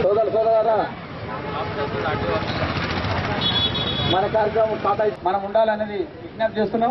సోదరు సోదరా మన కార్యక్రమం పాత మనం ఉండాలనేది విజ్ఞప్తి చేస్తున్నాం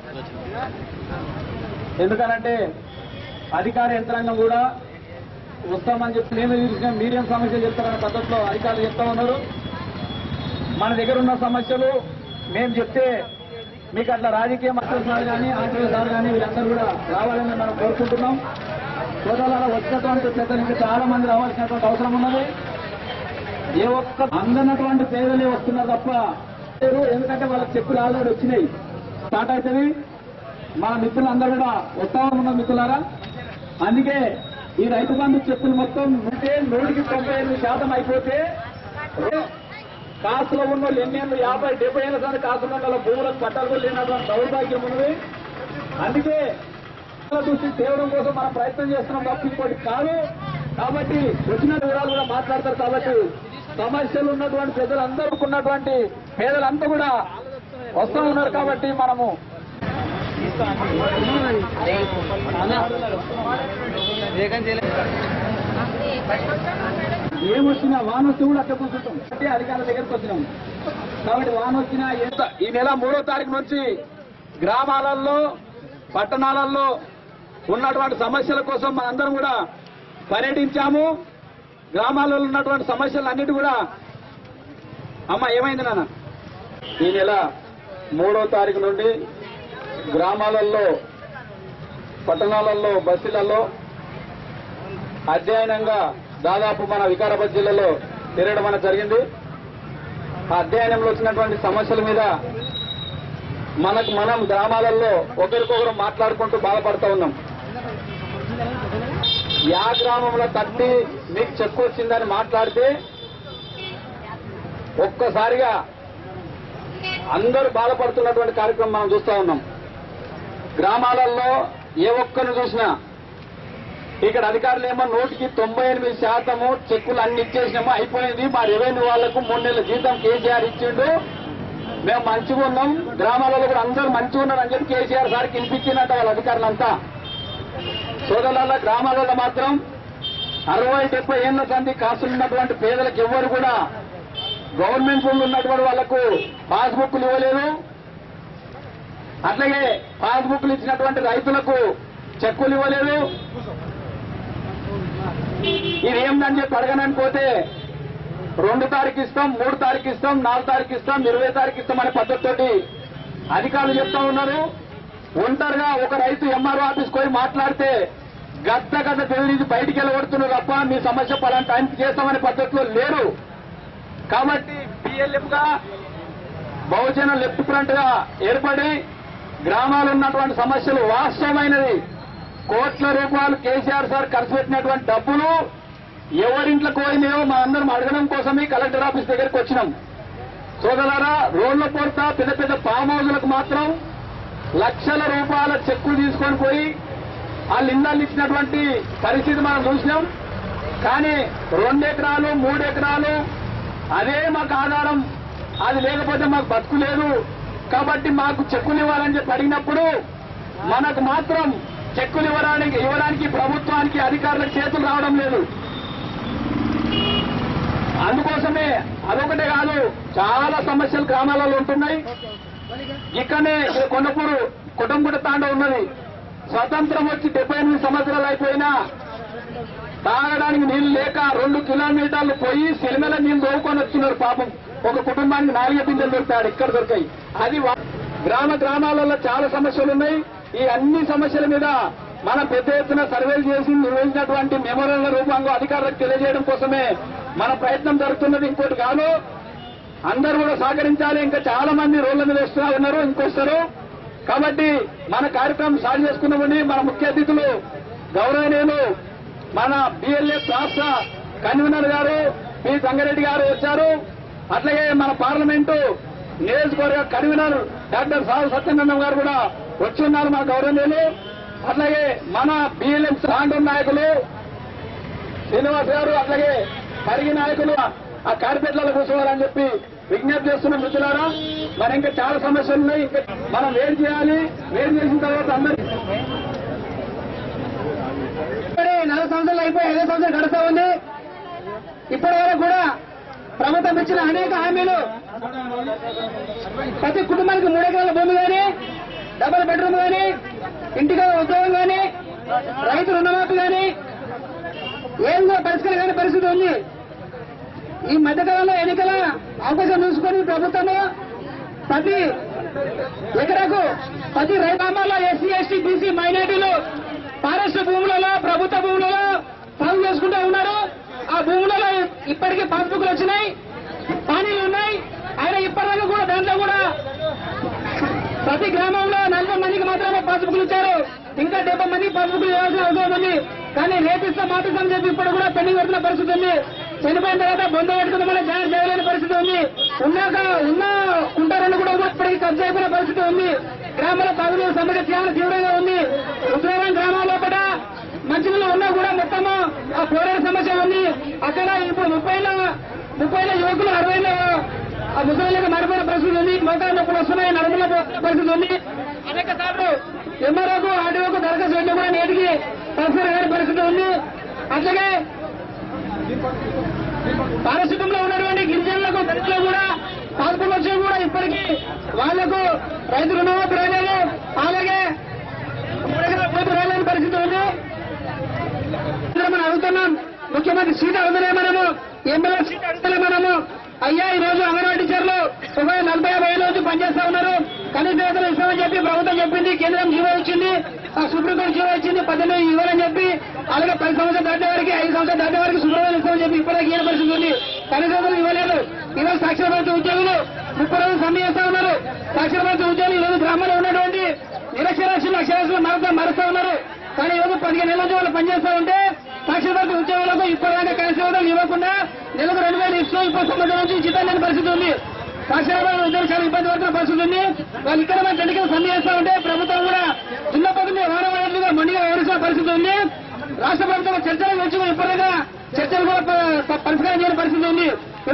ఎందుకనంటే అధికార యంత్రాంగం కూడా వస్తామని చెప్పి మేము చూసిన మీడియం సమస్యలు చెప్తారనే పద్ధతిలో అధికారులు చెప్తా ఉన్నారు మన దగ్గర ఉన్న సమస్యలు మేము చెప్తే మీకు అట్లా రాజకీయ మద్దతు సార్ కానీ ఆంధ్ర సార్ కానీ వీళ్ళందరూ కూడా రావాలని మనం కోరుకుంటున్నాం సోదరుల వచ్చినటువంటి పెద్దలు ఇంకా చాలా మంది రావాల్సినటువంటి అవసరం ఉన్నది ఏ ఒక్క అందనటువంటి పేదలే వస్తున్నారు తప్ప లేరు. ఎందుకంటే వాళ్ళకి చెక్కులు ఆల్రెడీ వచ్చినాయి స్టార్ట్ అవుతుంది మన మిత్రులందరూ కూడా వస్తా ఉన్న మిత్రులారా అందుకే ఈ రైతు బంధు చెక్కులు మొత్తం ఉంటే నూటికి తొంభై ఎనిమిది శాతం అయిపోతే కాసులో ఉన్న వాళ్ళు ఎన్ని ఏళ్ళు యాభై డెబ్బై ఏళ్ళ సార్ కాసులో ఉన్న వాళ్ళ భూములకు పట్టాలు కూడా లేనటువంటి దౌర్భాగ్యం ఉన్నది అందుకే దృష్టి తేవడం కోసం మనం ప్రయత్నం చేస్తున్నాం తప్ప ఇంకోటి కాదు కాబట్టి వచ్చిన వివరాలు కూడా మాట్లాడతారు కాబట్టి సమస్యలు ఉన్నటువంటి ప్రజలందరూ ఉన్నటువంటి పేదలంతా కూడా వస్తూ ఉన్నారు కాబట్టి మనము ఏమొచ్చినా వాన వస్తే కూడా అక్కడ కూర్చుంటాం అంటే అధికారుల దగ్గరకు వచ్చినాం కాబట్టి వాన వచ్చినా ఎంత ఈ నెల మూడో తారీఖు నుంచి గ్రామాలలో పట్టణాలలో ఉన్నటువంటి సమస్యల కోసం మనందరం కూడా పర్యటించాము గ్రామాలలో ఉన్నటువంటి సమస్యలన్నిటి కూడా అమ్మ ఏమైంది నాన్న ఈ నెల మూడో తారీఖు నుండి గ్రామాలలో పట్టణాలలో బస్సులలో అధ్యయనంగా దాదాపు మన వికారాబాద్ జిల్లాలో తిరగడం అనేది జరిగింది ఆ అధ్యయనంలో వచ్చినటువంటి సమస్యల మీద మనకు మనం గ్రామాలలో ఒకరికొకరు మాట్లాడుకుంటూ బాధపడుతూ ఉన్నాం యా గ్రామంలో తట్టి మీకు చెక్కు వచ్చిందని మాట్లాడితే ఒక్కసారిగా అందరూ బాధపడుతున్నటువంటి కార్యక్రమం మనం చూస్తా ఉన్నాం గ్రామాలలో ఏ ఒక్కరిని చూసినా ఇక్కడ అధికారులు ఏమో నూటికి తొంభై ఎనిమిది శాతము చెక్కులు అన్ని ఇచ్చేసినాము అయిపోయింది మా రెవెన్యూ వాళ్లకు మూడు నెలల జీతం కేసీఆర్ ఇచ్చిండు మేము మంచిగా ఉన్నాం గ్రామాలలో కూడా అందరూ మంచిగా ఉన్నారు అని చెప్పి కేసీఆర్ సార్కి వినిపించిందంట వాళ్ళ అధికారులంతా సోదరుల గ్రామాలలో మాత్రం అరవై డెబ్బై ఏళ్ల సంది కాసులున్నటువంటి పేదలకు ఎవ్వరు కూడా గవర్నమెంట్ నుండి ఉన్నటువంటి వాళ్లకు పాస్బుక్లు ఇవ్వలేదు అట్లాగే పాస్బుక్లు ఇచ్చినటువంటి రైతులకు చెక్కులు ఇవ్వలేదు ఇది ఏందని చెప్పి అడగనని పోతే రెండు తారీఖు ఇస్తాం మూడు తారీఖు ఇస్తాం నాలుగు తారీఖు ఇస్తాం ఇరవై తారీఖు ఇస్తాం అనే పద్ధతితోటి అధికారులు చెప్తా ఉన్నారు ఒంటరిగా ఒక రైతు ఎంఆర్ఓ ఆఫీస్ పోయి మాట్లాడితే గద్ద గద్ద తెలియదు బయటికి వెళ్ళగొడుతున్నారు తప్ప మీ సమస్య పలానా టైంకి చేస్తామనే పద్ధతిలో లేరు కాబట్టి బిఎల్ఎఫ్ గా బహుజన లెఫ్ట్ ఫ్రంట్ గా ఏర్పడి గ్రామాలు ఉన్నటువంటి సమస్యలు వాస్తవమైనది కోట్ల రూపాయలు కేసీఆర్ సార్ ఖర్చు పెట్టినటువంటి డబ్బులు ఎవరింట్లో పోయినాయో మా అందరం అడగడం కోసమే కలెక్టర్ ఆఫీస్ దగ్గరికి వచ్చినాం సోదరులారా రోడ్ల పొడత పెద్ద పెద్ద ఫామ్ హౌజులకు మాత్రం లక్షల రూపాయల చెక్కులు తీసుకొని పోయి వాళ్ళు ఇళ్ళల్లో ఇచ్చినటువంటి పరిస్థితి మనం చూసినాం కానీ రెండు ఎకరాలు మూడు ఎకరాలు అదే మాకు ఆధారం అది లేకపోతే మాకు బతుకు లేదు కాబట్టి మాకు చెక్కులు ఇవ్వాలని చెప్పి అడిగినప్పుడు మనకు మాత్రం చెక్కులు ఇవ్వడానికి ఇవ్వడానికి ప్రభుత్వానికి అధికారులకు చేతులు రావడం లేదు అందుకోసమే అదొకటే కాదు చాలా సమస్యలు గ్రామాలలో ఉంటున్నాయి ఇక్కడనే ఇక్కడ కొండపూరు కుటుంబుడ తాండ ఉన్నది స్వతంత్రం వచ్చి డెబ్బై ఎనిమిది సంవత్సరాలు అయిపోయినా తాగడానికి నీళ్లు లేక రెండు కిలోమీటర్లు పోయి సిరిమెల నీళ్లు దోవుకొని వస్తున్నారు పాపం ఒక కుటుంబానికి నాలుగే బిందెలు దొరుకుతాడు ఇక్కడ దొరికాయి అది వా- గ్రామ గ్రామాలలో చాలా సమస్యలు ఉన్నాయి ఈ అన్ని సమస్యల మీద మనం పెద్ద ఎత్తున సర్వేలు చేసి నిర్వహించినటువంటి మెమోరియల్ రూపంగా అధికారులకు తెలియజేయడం కోసమే మన ప్రయత్నం జరుగుతున్నది ఇంకోటి కాదు అందరూ కూడా సహకరించాలి ఇంకా చాలా మంది రోడ్ల మీద వస్తున్నా ఉన్నారు ఇంకొస్తారు కాబట్టి మన కార్యక్రమం స్టార్ట్ చేసుకున్నామని మన ముఖ్య అతిథులు గౌరవనీయులు మన బిఎల్ఎఫ్ రాష్ట్ర కన్వీనర్ గారు పి సంగారెడ్డి గారు వచ్చారు అట్లాగే మన పార్లమెంటు నియోజకవర్గ కన్వీనర్ డాక్టర్ సాగు సత్యనందం గారు కూడా వచ్చి ఉన్నారు మన గౌరవనీయులు అట్లాగే మన బిఎల్ఎఫ్ సాండూర్ నాయకులు శ్రీనివాస్ గారు అట్లాగే పరిగి నాయకులు ఆ కార్పెట్లలో కూర్చోవాలని చెప్పి విజ్ఞప్తి చేస్తున్న మిత్రులారా మరి ఇంకా చాలా సమస్యలు ఉన్నాయి ఇంకా మనం వేడి చేయాలి వేడి చేసిన తర్వాత అందరూ ఇప్పుడే నలభై సంవత్సరాలు అయిపోయి ఐదో సంవత్సరం గడుస్తా ఉంది ఇప్పటి వరకు కూడా ప్రభుత్వం ఇచ్చిన అనేక హామీలు ప్రతి కుటుంబానికి మూడు ఎకరాల భూమి కానీ డబుల్ బెడ్రూమ్ కానీ ఇంటికి ఉద్యోగం కానీ రైతు రుణమాఫీ కానీ ఏం కూడా పరిష్కారం కాని పరిస్థితి ఉంది ఈ మధ్యకాలంలో ఎన్నికల అవకాశం చూసుకొని ప్రభుత్వము ప్రతి ఎకరాకు ప్రతి రైతాంగాల్లో ఎస్సీ ఎస్టీ బీసీ మైనార్టీలు ఫారెస్ట్ భూములలో ప్రభుత్వ భూములలో సాగు చేసుకుంటూ ఉన్నారు ఆ భూములలో ఇప్పటికీ పాస్బుక్లు వచ్చినాయి పానీలు ఉన్నాయి ఆయన ఇప్పటివరకు కూడా దాంట్లో కూడా ప్రతి గ్రామంలో నలభై మందికి మాత్రమే పాస్బుక్లు ఇచ్చారు ఇంకా డెబ్బై మందికి పాస్బుక్లు ఇవ్వాల్సిన అవసరం ఉంది కానీ రేపిస్తా మాపిస్తామని చెప్పి ఇప్పుడు కూడా పెండింగ్ పెడుతున్న పరిస్థితి ఉంది చనిపోయిన తర్వాత బొంద పెట్టుకుందామని జాయిన్ చేయలేని పరిస్థితి ఉంది ఉన్నాక ఉన్న కుంటారని కూడా ఇప్పటికీ కబ్జా అయిపోయిన పరిస్థితి ఉంది గ్రామాల తాగునీరు సమస్య చాలా తీవ్రంగా ఉంది రుద్రవరం గ్రామంలో కూడా మంచినీళ్ళు ఉన్నా కూడా మొత్తము ఆ ఫ్లోరైడ్ సమస్య ఉంది అక్కడ ఇప్పుడు ముప్పై ముప్పై యువకులు అరవై ఆ ముసలికి మారిపోయిన పరిస్థితి ఉంది మోకాలు నొప్పులు వస్తున్నాయి నడుముల పరిస్థితి ఉంది అనేక సార్లు ఎంఆర్ఓకు ఆర్డీఓకు దరఖాస్తు పెట్టి కూడా నేటికి ట్రాన్స్ఫర్ అయ్యే పరిస్థితి ఉంది అట్లాగే పారిశుద్ధ్యంలో ఉన్నటువంటి గిరిజనులకు దళితులు కూడా పాల్పొలు వచ్చి కూడా ఇప్పటికీ వాళ్లకు రైతు రుణమాఫీ రాలేదు అలాగే రైతు రాలేని పరిస్థితి ఉంది అందరం మనం అడుగుతున్నాం ముఖ్యమంత్రి సీట్ అడుగులే మనము ఎమ్మెల్యే సీట్ అడుగులే మనము అయ్యా ఈ రోజు అంగన్వాడీ టీచర్లు ఒక నలభై యాభై ఏళ్ళ నుంచి పనిచేస్తా ఉన్నారు కనీస వేతనం ఇస్తామని చెప్పి ప్రభుత్వం చెప్పింది కేంద్రం జీవో ఇచ్చింది ఆ సుప్రీంకోర్టు జీవో ఇచ్చింది పద్దెనిమిది ఇవ్వాలని చెప్పి అలాగే పది సంవత్సరాలు దాటే వారికి ఐదు సంవత్సరాలు దాటే వారికి సుప్రీం ఇస్తామని చెప్పి ఇప్పటికీ ఈయన పరిస్థితి ఉంది కనీస వేతనం ఇవ్వలేదు ఈరోజు సాక్షరభారత ఉద్యోగులు ముప్పై రోజులు సమ్మె చేస్తా ఉన్నారు సాక్షరభారత ఉద్యోగులు ఈరోజు గ్రామంలో ఉన్నటువంటి నిరక్షరాస్యులు అక్షరాస్యులు మరతా మరుస్తా ఉన్నారు కానీ ఈరోజు పదిహేను నెలల నుంచి వాళ్ళు పనిచేస్తా ఉంటే సాక్షరభారత ఉద్యోగులకు ఇప్పటిదాకా కనీస వేతనం ఇవ్వకుండా నెలకు రెండు వేలు ఇస్తూ ఇప్పుడు సంవత్సరం నుంచి చిత్తాన్ని పరిస్థితి ఉంది సాక్షరభారత ఉద్యోగులు చాలా ఇబ్బంది పడుతున్న పరిస్థితి ఉంది వాళ్ళు ఇక్కడ మన గంటకి సమ్మె చేస్తా ఉంటే ప్రభుత్వం కూడా దున్నపోతుంది వారవాళ్ళుగా మొండిగా వ్యవహరిస్తున్న పరిస్థితి ఉంది రాష్ట్ర ప్రభుత్వం చర్చలు వచ్చి ఇప్పటిదాకా చర్చలు కూడా ప- ప- పరిష్కారం చేయని పరిస్థితి ఉంది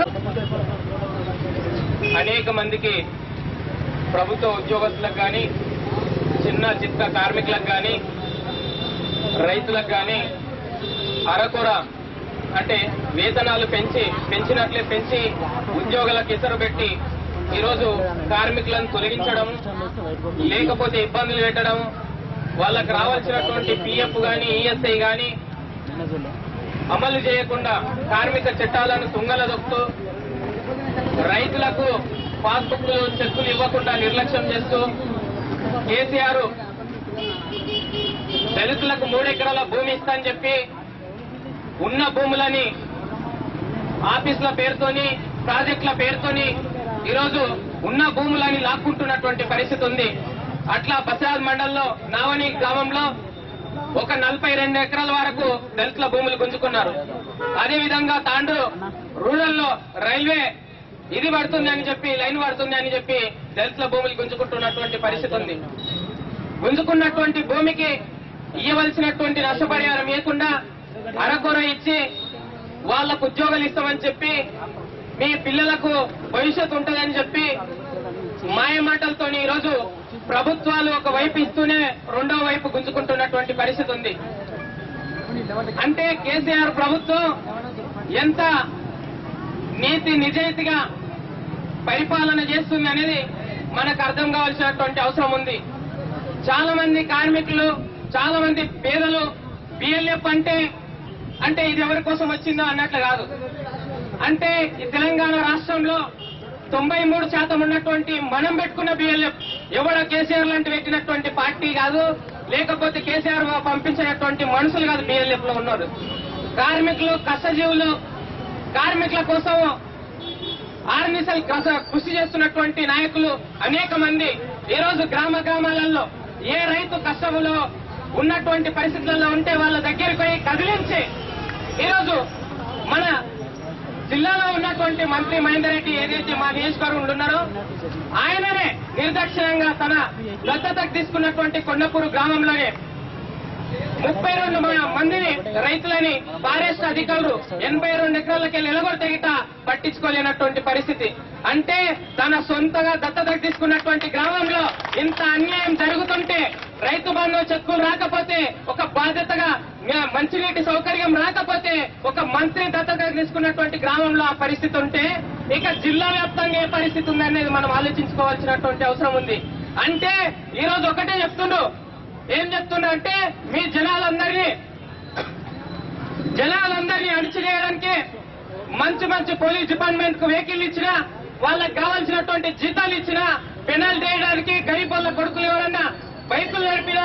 అనేక మందికి ప్రభుత్వ ఉద్యోగస్తులకు కానీ చిన్న చిత్త కార్మికులకు కానీ రైతులకు కానీ అరకొర అంటే వేతనాలు పెంచి పెంచినట్లే పెంచి ఉద్యోగులకు ఇతరు పెట్టి ఈరోజు కార్మికులను తొలగించడం లేకపోతే ఇబ్బందులు పెట్టడం వాళ్ళకు రావాల్సినటువంటి పిఎఫ్ కానీ ఈఎస్ఐ కానీ అమలు చేయకుండా కార్మిక చట్టాలను తుంగల దొక్కుతూ రైతులకు పాస్బుక్లు చెక్కులు ఇవ్వకుండా నిర్లక్ష్యం చేస్తూ కేసీఆర్ దళితులకు మూడెకరాల భూమి ఇస్తా అని చెప్పి ఉన్న భూములని ఆఫీసుల పేరుతోని ప్రాజెక్టుల పేరుతోని ఈరోజు ఉన్న భూములని లాక్కుంటున్నటువంటి పరిస్థితి ఉంది అట్లా బసాద్ మండలంలో నావని గ్రామంలో ఒక నలభై రెండు ఎకరాల వరకు దళితుల భూములు గుంజుకున్నారు అదే విధంగా తాండ్రు రూరల్ లో రైల్వే ఇది పడుతుంది అని చెప్పి లైన్ పడుతుంది అని చెప్పి దళితుల భూములు గుంజుకుంటున్నటువంటి పరిస్థితి ఉంది గుంజుకున్నటువంటి భూమికి ఇవ్వవలసినటువంటి నష్టపరిహారం ఇవ్వకుండా అరకొర ఇచ్చి వాళ్లకు ఉద్యోగాలు ఇస్తామని చెప్పి మీ పిల్లలకు భవిష్యత్తు ఉంటుందని చెప్పి మాయ మాటలతో ఈరోజు ప్రభుత్వాలు ఒక వైపు ఇస్తూనే రెండో వైపు గుంజుకుంటున్నటువంటి పరిస్థితి ఉంది అంటే కేసీఆర్ ప్రభుత్వం ఎంత నీతి నిజాయితీగా పరిపాలన చేస్తుంది అనేది మనకు అర్థం కావాల్సినటువంటి అవసరం ఉంది చాలా మంది కార్మికులు చాలా మంది పేదలు బిఎల్ఎఫ్ అంటే అంటే ఇది ఎవరి కోసం వచ్చిందో అన్నట్లు కాదు అంటే ఈ తెలంగాణ రాష్ట్రంలో తొంభై మూడు శాతం ఉన్నటువంటి మనం పెట్టుకున్న బిఎల్ఎఫ్ ఎవడో కేసీఆర్ లాంటి పెట్టినటువంటి పార్టీ కాదు లేకపోతే కేసీఆర్ పంపించినటువంటి మనుషులు కాదు బిఎల్ఎఫ్ లో ఉన్నారు కార్మికులు కష్టజీవులు కార్మికుల కోసం ఆర్నిసల్ కృషి చేస్తున్నటువంటి నాయకులు అనేక మంది ఈ రోజు గ్రామ గ్రామాలలో ఏ రైతు కష్టములో ఉన్నటువంటి పరిస్థితులలో ఉంటే వాళ్ళ దగ్గరికి పోయి కదిలించి ఈరోజు మన జిల్లాలో ఉన్నటువంటి మంత్రి మహేందర్ రెడ్డి ఏదైతే మా నియోజకవర్గంలో ఉన్నారో ఆయననే నిర్దక్షిణంగా తన దత్తతకు తీసుకున్నటువంటి కొండపూరు గ్రామంలోనే ముప్పై రెండు మందిని రైతులని ఫారెస్ట్ అధికారులు ఎనభై రెండు ఎకరాలకి నిలగొడితే గిట పట్టించుకోలేనటువంటి పరిస్థితి అంటే తన సొంతగా దత్తతకు తీసుకున్నటువంటి గ్రామంలో ఇంత అన్యాయం జరుగుతుంటే రైతు బంధు చెక్కులు రాకపోతే ఒక బాధ్యతగా మే- మంచినీటి సౌకర్యం రాకపోతే ఒక మంత్రి దత్తత తీసుకున్నటువంటి గ్రామంలో ఆ పరిస్థితి ఉంటే ఇక జిల్లా వ్యాప్తంగా ఏ పరిస్థితి ఉందనేది మనం ఆలోచించుకోవాల్సినటువంటి అవసరం ఉంది అంటే ఈ రోజు ఒకటే చెప్తుండ్రు ఏం చెప్తుండ్రు అంటే మీ జనాలందరినీ జనాలందరినీ అణిచివేయడానికి మంచి మంచి పోలీస్ డిపార్ట్మెంట్ కు వెహికల్ ఇచ్చినా వాళ్ళకి కావాల్సినటువంటి జీతాలు ఇచ్చినా పెనాల్టీ వేయడానికి గరీబుల కొడుకులు ఎవరన్నా బైకులు నడిపినా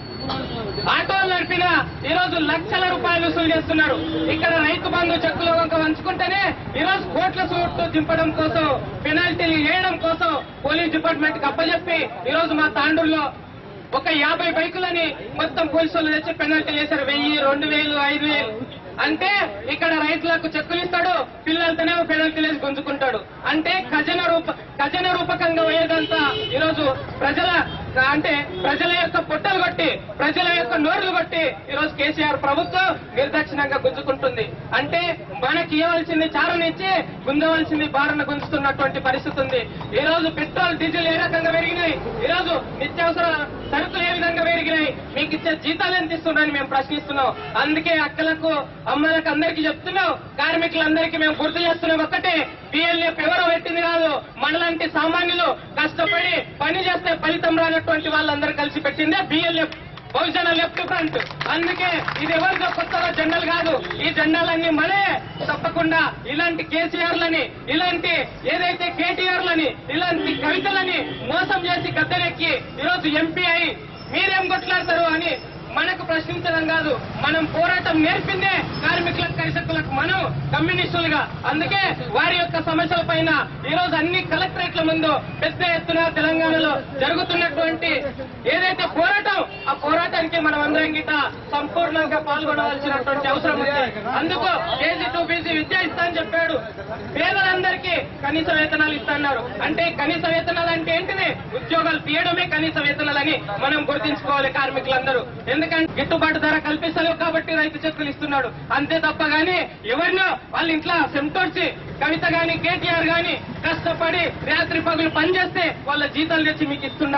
ఆటోలు నడిపినా ఈ రోజు లక్షల రూపాయలు వసూలు చేస్తున్నారు ఇక్కడ రైతు బంధు చెక్కులు ఒక వంచుకుంటేనే ఈ రోజు కోట్ల సూట్లు దింపడం కోసం పెనాల్టీలు వేయడం కోసం పోలీస్ డిపార్ట్మెంట్ కి అప్పచెప్పి ఈ రోజు మా తాండూరులో ఒక యాభై బైకులని మొత్తం పోలీసులు తెచ్చి పెనాల్టీ చేశారు వెయ్యి రెండు వేలు ఐదు వేలు అంటే ఇక్కడ రైతులకు చెక్కులు ఇస్తాడు పిల్లలతోనే పెనాల్టీలు వేసి గుంజుకుంటాడు అంటే ఖజన రూప ఖజన రూపకంగా పోయేదంతా ఈరోజు ప్రజల అంటే ప్రజల యొక్క పొట్టలు కొట్టి ప్రజల యొక్క నోరులు కొట్టి ఈరోజు కేసీఆర్ ప్రభుత్వం నిర్దక్షిణంగా గుంజుకుంటుంది అంటే మనకి ఇవ్వాల్సింది చారనిచ్చి గుంజవలసింది బారన గుంజుతున్నటువంటి పరిస్థితి ఉంది ఈ రోజు పెట్రోల్ డీజిల్ ఏ రకంగా పెరిగినాయి ఈ రోజు నిత్యావసర సరుకులు ఏ విధంగా పెరిగినాయి మీకు ఇచ్చే జీతాలు ఎంత ఇస్తున్నారని మేము ప్రశ్నిస్తున్నాం అందుకే అక్కలకు అమ్మలకు అందరికీ చెప్తున్నాం కార్మికులందరికీ మేము గుర్తు చేస్తున్నాం ఒక్కటే బిఎల్ఎఫ్ ఎవరో పెట్టింది కాదు మనలాంటి సామాన్యులు కష్టపడి పని చేస్తే ఫలితం రానటువంటి వాళ్ళందరూ కలిసి పెట్టిందే బిఎల్ఎఫ్ బహుజన లెఫ్ట్ ఫ్రంట్ అందుకే ఇది ఎవరిదో కొత్తగా జెండాలు కాదు ఈ జెండాలన్నీ మనే తప్పకుండా ఇలాంటి కేసీఆర్లని ఇలాంటి ఏదైతే కేటీఆర్లని ఇలాంటి కవితలని మోసం చేసి గద్దెనెక్కి ఈరోజు ఎంపీ అయి మీరేం కొట్లాడతారు అని మనకు ప్రశ్నించడం కాదు మనం పోరాటం నేర్పిందే కార్మికులకు కరిసకులకు మనం కమ్యూనిస్టులుగా అందుకే వారి యొక్క సమస్యల పైన ఈ రోజు అన్ని కలెక్టరేట్ల ముందు పెద్ద ఎత్తున తెలంగాణలో జరుగుతున్నటువంటి ఏదైతే పోరాటం ఆ పోరాటానికి మనం అందరం గిట సంపూర్ణంగా పాల్గొనవలసినటువంటి అవసరం ఉంది అందుకు కేజీ టూ బీసీ విద్య ఇస్తా అని చెప్పాడు పేదలందరికీ కనీస వేతనాలు ఇస్తున్నారు అంటే కనీస వేతనాలు అంటే ఏంటిది ఉద్యోగాలు తీయడమే కనీస వేతనాలని మనం గుర్తించుకోవాలి కార్మికులందరూ ఎందుకంటే గిట్టుబాటు ధర కల్పిస్తలేవు కాబట్టి రైతు చెక్కులు ఇస్తున్నాడు అంతే తప్ప గానీ ఎవరినో వాళ్ళ ఇంట్లో సెంటోర్చి కవిత గాని కేటీఆర్ గాని కష్టపడి రాత్రి పగులు పనిచేస్తే వాళ్ళ జీతాలు తెచ్చి మీకు ఇస్తుండా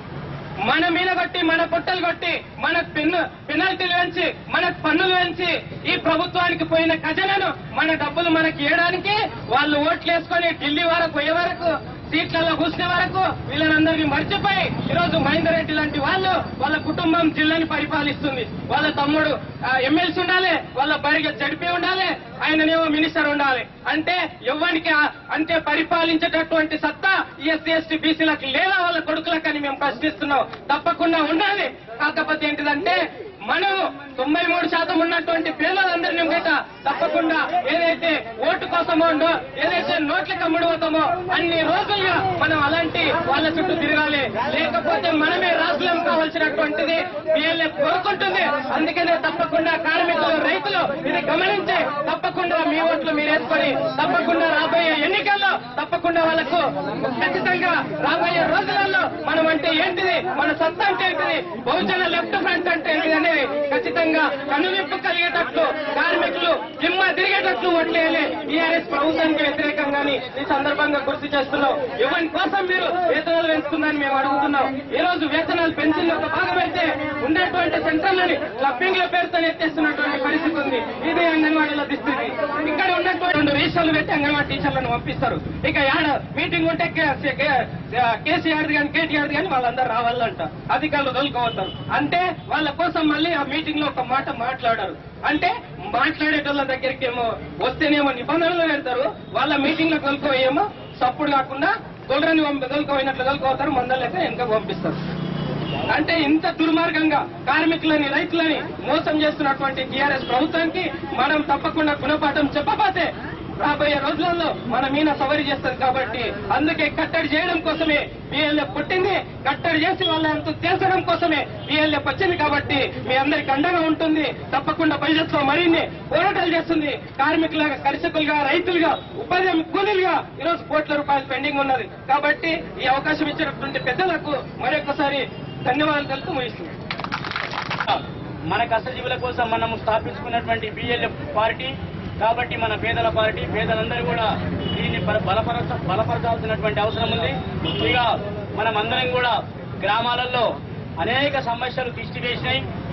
మన మీద కొట్టి మన పొట్టలు కొట్టి మన పెన్ను పెనాల్టీలు వేయించి మన పన్నులు వేయించి ఈ ప్రభుత్వానికి పోయిన ఖజానాను మన డబ్బులు మనకి ఇవ్వడానికి వాళ్ళు ఓట్లు వేసుకొని ఢిల్లీ వరకు పోయే వరకు సీట్లలో కూర్చునే వరకు వీళ్ళనందరినీ మర్చిపోయి ఈరోజు మహేందర్ రెడ్డి లాంటి వాళ్ళు వాళ్ళ కుటుంబం జిల్లాని పరిపాలిస్తుంది వాళ్ళ తమ్ముడు ఎమ్మెల్సీ ఉండాలి వాళ్ళ భార్య జడిపి ఉండాలి ఆయననేమో మినిస్టర్ ఉండాలి అంటే ఎవరికి ఆ- అంటే పరిపాలించేటటువంటి సత్తా ఎస్సీ ఎస్టీ బీసీలకు లేదా వాళ్ళ కొడుకులకని మేము ప్రశ్నిస్తున్నాం తప్పకుండా ఉండాలి కాకపోతే ఏంటిదంటే మనం తొంభై మూడు శాతం ఉన్నటువంటి పేదలందరినీ గట తప్పకుండా ఏదైతే ఓటు కోసమో ఉందో ఏదైతే నోట్లకు అమ్ముడు పోతామో అన్ని రోజులుగా మనం అలాంటి వాళ్ళ చుట్టూ తిరగాలి లేకపోతే మనమే రాష్ట్రం కావాల్సినటువంటిది బిఎల్ఎఫ్ కోరుకుంటుంది అందుకనే తప్పకుండా కార్మికులు రైతులు ఇది గమనించి తప్పకుండా మీ ఓట్లు మీరు వేసుకొని తప్పకుండా రాబోయే ఎన్నికల్లో తప్పకుండా వాళ్ళకు ఖచ్చితంగా రాబోయే రోజులలో మనం అంటే ఏంటిది మన సత్తా అంటే ఏంటిది బహుజన లెఫ్ట్ ఫ్రంట్ అంటే ఏంటిది అనేది ఖచ్చితంగా కనువిప్పు కలిగేటట్లు కార్మికులు దిమ్మ తిరిగేటట్లు ఓట్లేయాలి టీఆర్ఎస్ ప్రభుత్వానికి వ్యతిరేకంగాని ఈ సందర్భంగా గుర్తు చేస్తున్నాం ఎవరి కోసం మీరు వేతనాలు పెంచుతున్నారని మేము అడుగుతున్నాం ఈ రోజు వేతనాలు పెంచిన ఒక భాగం అయితే ఉన్నటువంటి సెంటర్లని క్లబ్బింగ్ల పేరుతో ఎత్తేస్తున్నటువంటి పరిస్థితి ఉంది ఇది అంగన్వాడీల దుస్థితి ఇక్కడ ఉన్నటువంటి రెండు రిజిస్టర్లు పెట్టి అంగన్వాడీ టీచర్లను పంపిస్తారు ఇక యాడ మీటింగ్ ఉంటే కేసీఆర్ కానీ కేటీఆర్ కానీ వాళ్ళందరూ రావాలంట అధికారులు తోలుకోవతారు అంటే వాళ్ళ కోసం మళ్ళీ ఆ మీటింగ్ లో ఒక మాట మాట్లాడారు అంటే మాట్లాడేటోళ్ళ దగ్గరికి ఏమో వస్తేనేమో నిబంధనలు పెడతారు వాళ్ళ మీటింగ్ లో తోలుకోయేమో సప్పుడు కాకుండా గొల్రని తోలుకోపోయినట్లు తోలుకోతారు మందలేక వెనక పంపిస్తారు అంటే ఇంత దుర్మార్గంగా కార్మికులని రైతులని మోసం చేస్తున్నటువంటి టీఆర్ఎస్ ప్రభుత్వానికి మనం తప్పకుండా గుణపాఠం చెప్పబోతే రాబోయే రోజులలో మన మీద సవరి చేస్తారు కాబట్టి అందుకే కట్టడి చేయడం కోసమే బిఎల్ఎఫ్ పుట్టింది కట్టడి చేసి వాళ్ళంతా తీర్చడం కోసమే బిఎల్ఎఫ్ వచ్చింది కాబట్టి మీ అందరికి అండగా ఉంటుంది తప్పకుండా భవిష్యత్తులో మరిన్ని పోరాటాలు చేస్తుంది కార్మికులుగా కర్షకులుగా రైతులుగా ఉపాధి కూలీలుగా ఈరోజు కోట్ల రూపాయలు పెండింగ్ ఉన్నది కాబట్టి ఈ అవకాశం ఇచ్చినటువంటి పెద్దలకు మరొకసారి ధన్యవాదాలు తెలుపుతూ ముగిస్తుంది మన కష్టజీవుల కోసం మనం స్థాపించుకున్నటువంటి బిఎల్ఎఫ్ పార్టీ కాబట్టి మన పేదల పార్టీ పేదలందరూ కూడా దీన్ని బల- బలపరచ బలపరచాల్సినటువంటి అవసరం ఉంది ఇక మనం అందరం కూడా గ్రామాలలో అనేక సమస్యలు తిష్టి వేసినాయి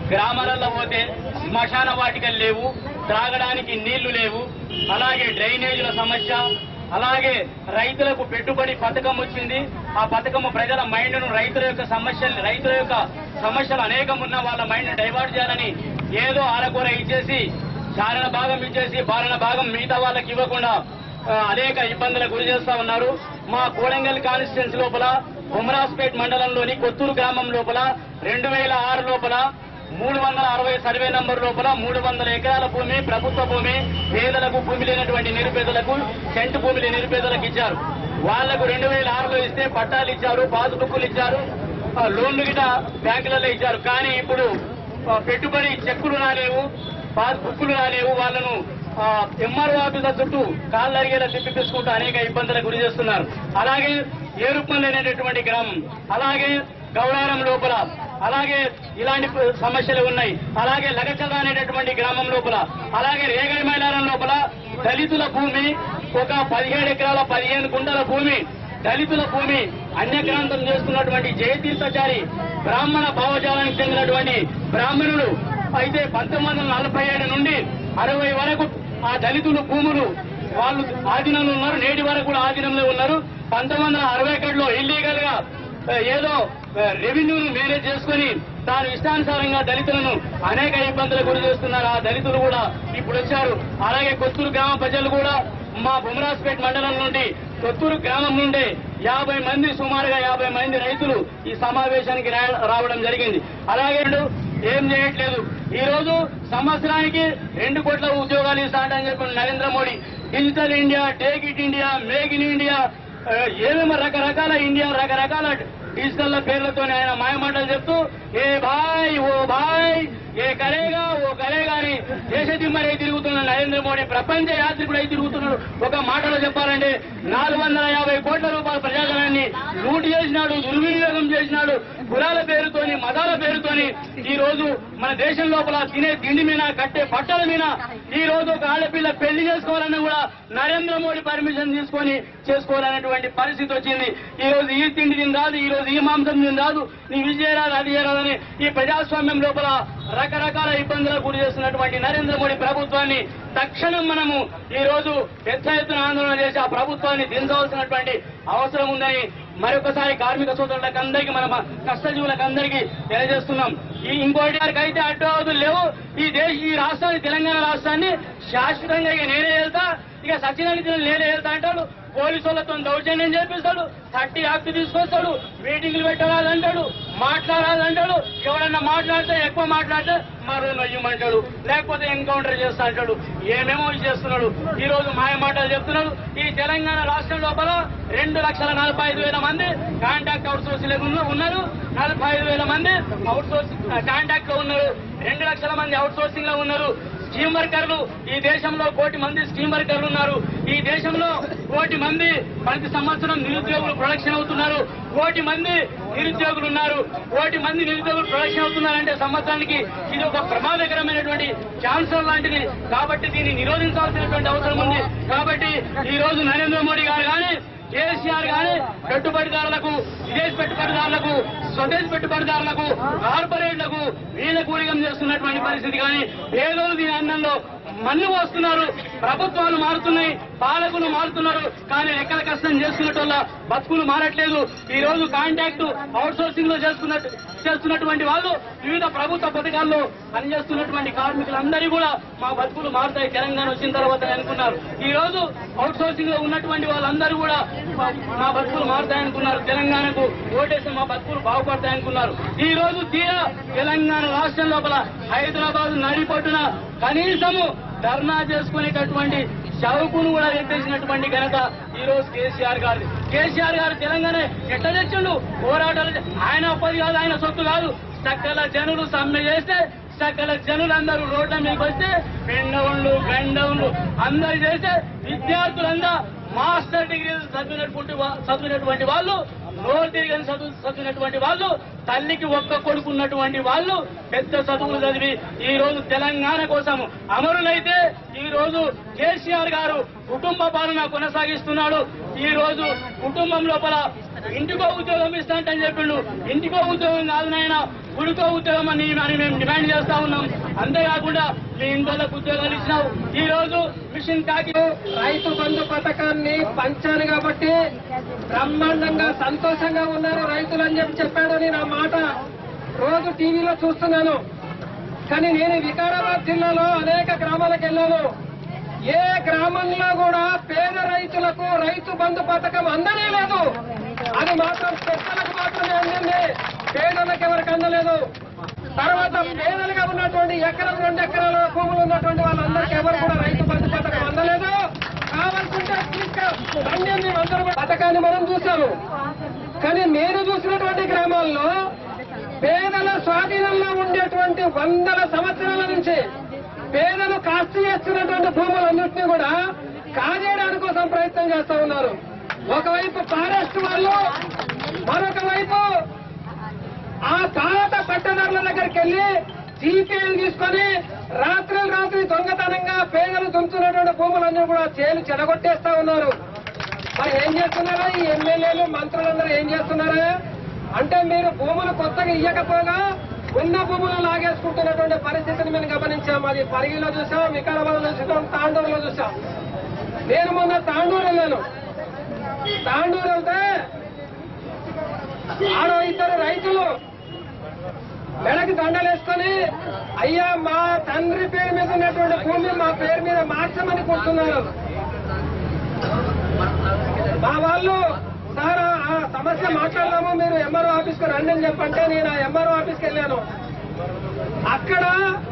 గ్రామాలలో పోతే శ్మశాన వాటికలు లేవు త్రాగడానికి నీళ్లు లేవు అలాగే డ్రైనేజీల సమస్య అలాగే రైతులకు పెట్టుబడి పథకం వచ్చింది ఆ పథకం ప్రజల మైండ్ ను రైతుల యొక్క సమస్యలు రైతుల యొక్క సమస్యలు అనేకం ఉన్న వాళ్ళ మైండ్ డైవర్ట్ చేయాలని ఏదో ఆరకూర ఇచ్చేసి చారణ భాగం ఇచ్చేసి బాలన భాగం మిగతా వాళ్ళకి ఇవ్వకుండా ఆ, అనేక ఇబ్బందులకు గురి చేస్తా ఉన్నారు మా కోడంగల్ కాన్స్టిట్యున్సీ లోపల ఉమరాస్పేట్ మండలంలోని కొత్తూరు గ్రామం లోపల రెండు వేల ఆరు లోపల మూడు వందల అరవై సర్వే నంబర్ లోపల మూడు వందల ఎకరాల భూమి ప్రభుత్వ భూమి పేదలకు భూమి లేనటువంటి నిరుపేదలకు సెంటు భూమి లేని నిరుపేదలకు ఇచ్చారు వాళ్లకు రెండు వేల ఆరులో ఇస్తే పట్టాలు ఇచ్చారు పాస్ బుక్కులు ఇచ్చారు ఆ, లోన్లు గిట బ్యాంకులలో ఇచ్చారు కానీ ఇప్పుడు ఆ, పెట్టుబడి చెక్కులు రాలేవు పాస్ బుక్కులు రాలేవు వాళ్ళను ఎంఆర్ఓ ఆఫీసర్ చుట్టూ కాళ్ళు అరిగేలా తిప్పిపించుకుంటూ అనేక ఇబ్బందులకు గురి చేస్తున్నారు అలాగే ఏరుపల్లి అనేటటువంటి గ్రామం అలాగే గౌడారం లోపల అలాగే ఇలాంటి ప- సమస్యలు ఉన్నాయి అలాగే లగచల అనేటటువంటి గ్రామం లోపల అలాగే రేగడి మైలారం లోపల దళితుల భూమి ఒక పదిహేడు ఎకరాల పదిహేను గుంటల భూమి దళితుల భూమి అన్యక్రాంతం చేస్తున్నటువంటి జయతీర్థచారి బ్రాహ్మణ భావజాలానికి చెందినటువంటి బ్రాహ్మణులు అయితే పంతొమ్మిది వందల నలభై ఏడు నుండి అరవై వరకు ఆ దళితులు భూములు వాళ్ళు ఆధీనంలో ఉన్నారు నేటి వరకు కూడా ఆధీనంలో ఉన్నారు పంతొమ్మిది వందల అరవై ఒకటిలో ఇల్లీగల్ గా ఆ, ఏదో ఆ, రెవెన్యూను మేనేజ్ చేసుకుని తాను ఇష్టానుసారంగా దళితులను అనేక ఇబ్బందులకు గురి చేస్తున్నారు ఆ దళితులు కూడా ఇప్పుడు వచ్చారు అలాగే కొత్తూరు గ్రామ ప్రజలు కూడా మా బుమరాజ్పేట్ మండలం నుండి కొత్తూరు గ్రామం నుండి యాభై మంది సుమారుగా యాభై మంది రైతులు ఈ సమావేశానికి రా- రావడం జరిగింది అలాగే వీళ్ళు ఏం చేయట్లేదు ఈ రోజు సంవత్సరానికి రెండు కోట్ల ఉద్యోగాలు ఇస్తాడని చెప్పిన Narendra Modi digital India take it India make in India ఆ, ఏమేమో రకరకాల ఇండియా రకరకాల డిజిటల్ పేర్లతోనే ఆయన మాయమాటలు చెప్తూ ఏ భాయ్ ఓ భాయ్ ఏ కరేగా ఓ కరేగా అని దేశ దిమ్మరై తిరుగుతున్న నరేంద్ర మోడీ ప్రపంచ యాత్రికుడై తిరుగుతున్నాడు ఒక మాటలో చెప్పాలంటే నాలుగు వందల యాభై కోట్ల రూపాయల ప్రజాధనాన్ని లూటు చేసినాడు దుర్వినియోగం చేసినాడు కులాల పేరుతోని మతాల పేరుతోని ఈ రోజు మన దేశం లోపల తినే తిండి మీద కట్టే బట్టల మీద ఈ రోజు ఒక ఆడపిల్ల పెళ్లి చేసుకోవాలన్నా కూడా నరేంద్ర మోడీ పర్మిషన్ తీసుకొని చేసుకోవాలనేటువంటి పరిస్థితి వచ్చింది ఈ రోజు ఈ తిండి తిని రాదు ఈ రోజు ఈ మాంసం తిని రాదు నీ విజయ రాదు అది చేయరాదని ఈ ప్రజాస్వామ్యం లోపల రకరకాల ఇబ్బందులకు గురి చేస్తున్నటువంటి నరేంద్ర మోడీ ప్రభుత్వాన్ని తక్షణం మనము ఈ రోజు పెద్ద ఎత్తున ఆందోళన చేసి ఆ ప్రభుత్వాన్ని దించవలసినటువంటి అవసరం ఉందని మరొకసారి కార్మిక సోదరులకు అందరికీ మన కష్టజీవులకు అందరికీ తెలియజేస్తున్నాం ఈ ఇంకోటి వారికి అయితే అడ్డవదులు లేవు ఈ దేశ ఈ రాష్ట్రాన్ని తెలంగాణ రాష్ట్రాన్ని శాశ్వతంగా ఇక నేనే వెళ్తా ఇక సత్యనారాయణ నేనే వెళ్తా అంటాడు పోలీసు వాళ్ళతో దౌర్జన్యం చేపిస్తాడు థర్టీ యాక్ట్ తీసుకొస్తాడు మీటింగ్లు పెట్టరాదంటాడు మాట్లాడాలంటాడు ఎవడన్నా మాట్లాడితే ఎక్కువ మాట్లాడితే మరో నొయ్యమంటాడు లేకపోతే ఎన్కౌంటర్ చేస్తా అంటాడు ఏమేమో చేస్తున్నాడు ఈ రోజు మాయ మాటలు చెప్తున్నాడు ఈ తెలంగాణ రాష్ట్రం లోపల రెండు లక్షల నలభై ఐదు వేల మంది కాంటాక్ట్ అవుట్ సోర్సింగ్ ఉన్నారు నలభై ఐదు వేల మంది అవుట్ సోర్స్ కాంటాక్ట్ లో ఉన్నారు రెండు లక్షల మంది అవుట్ సోర్సింగ్ లో ఉన్నారు స్కీమ్ వర్కర్లు ఈ దేశంలో కోటి మంది స్కీమ్ వర్కర్లు ఉన్నారు ఈ దేశంలో కోటి మంది ప్రతి సంవత్సరం నిరుద్యోగులు ప్రొడక్షన్ అవుతున్నారు కోటి మంది నిరుద్యోగులు ఉన్నారు కోటి మంది నిరుద్యోగులు ప్రొడక్షన్ అవుతున్నారంటే సంవత్సరానికి ఇది ఒక ప్రమాదకరమైనటువంటి క్యాన్సర్ లాంటిది కాబట్టి దీన్ని నిరోధించాల్సినటువంటి అవసరం ఉంది కాబట్టి ఈ రోజు నరేంద్ర మోడీ గారు కానీ కేసీఆర్ గాని పెట్టుబడిదారులకు విదేశీ పెట్టుబడిదారులకు స్వదేశీ పెట్టుబడిదారులకు కార్పొరేట్లకు వీళ్ళ కూలిగం చేస్తున్నటువంటి పరిస్థితి కానీ పేదలు దీని అన్నంలో మన్ను వస్తున్నారు ప్రభుత్వాలు మారుతున్నాయి పాలకులు మారుతున్నారు కానీ ఎక్కడ కష్టం చేసుకున్నట్టు బతుకులు మారట్లేదు ఈ రోజు కాంటాక్ట్ అవుట్ సోర్సింగ్ లో చేస్తున్నట్టు చేస్తున్నటువంటి వాళ్ళు వివిధ ప్రభుత్వ పథకాల్లో పనిచేస్తున్నటువంటి కార్మికులందరూ కూడా మా బతుకులు మారుతాయి తెలంగాణ వచ్చిన తర్వాత అని అనుకున్నారు ఈ రోజు అవుట్ సోర్సింగ్ లో ఉన్నటువంటి వాళ్ళందరూ కూడా మా- మా బతుకులు మారుతాయి అనుకున్నారు తెలంగాణకు ఓటేసి మా బతుకులు బాగుపడతాయి అనుకున్నారు ఈ రోజు తీరా తెలంగాణ రాష్ట్రం లోపల హైదరాబాద్ నడిపొట్టున కనీసము ధర్నా చేసుకునేటటువంటి చౌకును కూడా ఎత్తేసినటువంటి ఘనత ఈ రోజు కేసీఆర్ గారు కేసీఆర్ గారు తెలంగాణ ఎట్ట తెచ్చిండు పోరాటాలు చే- ఆయన అప్పది కాదు ఆయన సొత్తు కాదు సకల జనులు సమ్మె చేస్తే సకల జనులందరూ రోడ్ల మీదకి వస్తే పెండవుళ్ళు బెండవుళ్ళు అందరు చేస్తే విద్యార్థులంతా మాస్టర్ డిగ్రీ చదివినటువంటి వా- చదివినటువంటి వాళ్ళు నోరు తిరిగిన చదువు చదివినటువంటి వాళ్ళు తల్లికి ఒక్క కొడుకున్నటువంటి వాళ్ళు పెద్ద చదువులు చదివి ఈ రోజు తెలంగాణ కోసం అమరులైతే ఈ రోజు కేసీఆర్ గారు కుటుంబ పాలన కొనసాగిస్తున్నాడు ఈ రోజు కుటుంబం లోపల ఇంటికో ఉద్యోగం ఇస్తాంటని చెప్పిండు ఇంటికో ఉద్యోగం కాదు నాయన గుడికో ఉద్యోగం అని అని మేము డిమాండ్ చేస్తా ఉన్నాం అంతేకాకుండా మీ ఇంట్లోకి ఉద్యోగాలు ఇచ్చినావు ఈ రోజు మిషన్ కాకి రైతు బంధు పథకాన్ని పంచాను కాబట్టి బ్రహ్మాండంగా సంతోషంగా ఉన్నారు రైతులు అని చెప్పి చెప్పాడని నా మాట రోజు టీవీలో చూస్తున్నాను కానీ నేను వికారాబాద్ జిల్లాలో అనేక గ్రామాలకు వెళ్ళాను ఏ గ్రామంలో కూడా పేద రైతులకు రైతు బంధు పథకం అందనే లేదు అది మాత్రం పెద్దలకు మాత్రమే అందింది పేదలకు ఎవరికి అందలేదు తర్వాత పేదలుగా ఉన్నటువంటి ఎకరం రెండు ఎకరాల భూములు ఉన్నటువంటి వాళ్ళందరికీ ఎవరు కూడా రైతు బంధు పథకం అందలేదు కావాల్సింటే తీసుకు రండి అందరూ కూడా పథకాన్ని మనం చూసాము కానీ నేను చూసినటువంటి గ్రామాల్లో పేదల స్వాధీనంలో ఉండేటువంటి వందల సంవత్సరాల నుంచి పేదలు కాస్త చేస్తున్నటువంటి భూములన్నింటినీ కూడా కాజేయడానికి కోసం ప్రయత్నం చేస్తా ఉన్నారు ఒకవైపు ఫారెస్ట్ వాళ్ళు మరొక వైపు ఆ పాత పట్టణాల దగ్గరికి వెళ్ళి జీపీఎల్ తీసుకొని రాత్రి రాత్రి దొంగతనంగా పేదలు దుంచున్నటువంటి భూములన్నీ కూడా చేలు చెడగొట్టేస్తా ఉన్నారు మరి ఏం చేస్తున్నారా ఈ ఎమ్మెల్యేలు మంత్రులందరూ ఏం చేస్తున్నారా అంటే మీరు భూములు కొత్తగా ఇయ్యకపోగా ఉన్న భూములు లాగేసుకుంటున్నటువంటి పరిస్థితిని మేము గమనించాం అది పరిగిలో చూసాం వికారాబాద్లో చూసాం తాండూరులో చూసాం నేను మొన్న తాండూరు వెళ్ళాను తాండూరు వెళ్తే ఆరో ఇద్దరు రైతులు మెడకి దండలేసుకొని అయ్యా మా తండ్రి పేరు మీద ఉన్నటువంటి భూమి మా పేరు మీద మార్చమని కూర్చున్నారు మా వాళ్ళు సార్ ఆ సమస్య మాట్లాడదాము మీరు ఎంఆర్ఓ ఆఫీస్కి రండి అని చెప్పంటే నేను ఆ ఎంఆర్ఓ ఆఫీస్కి వెళ్ళాను అక్కడ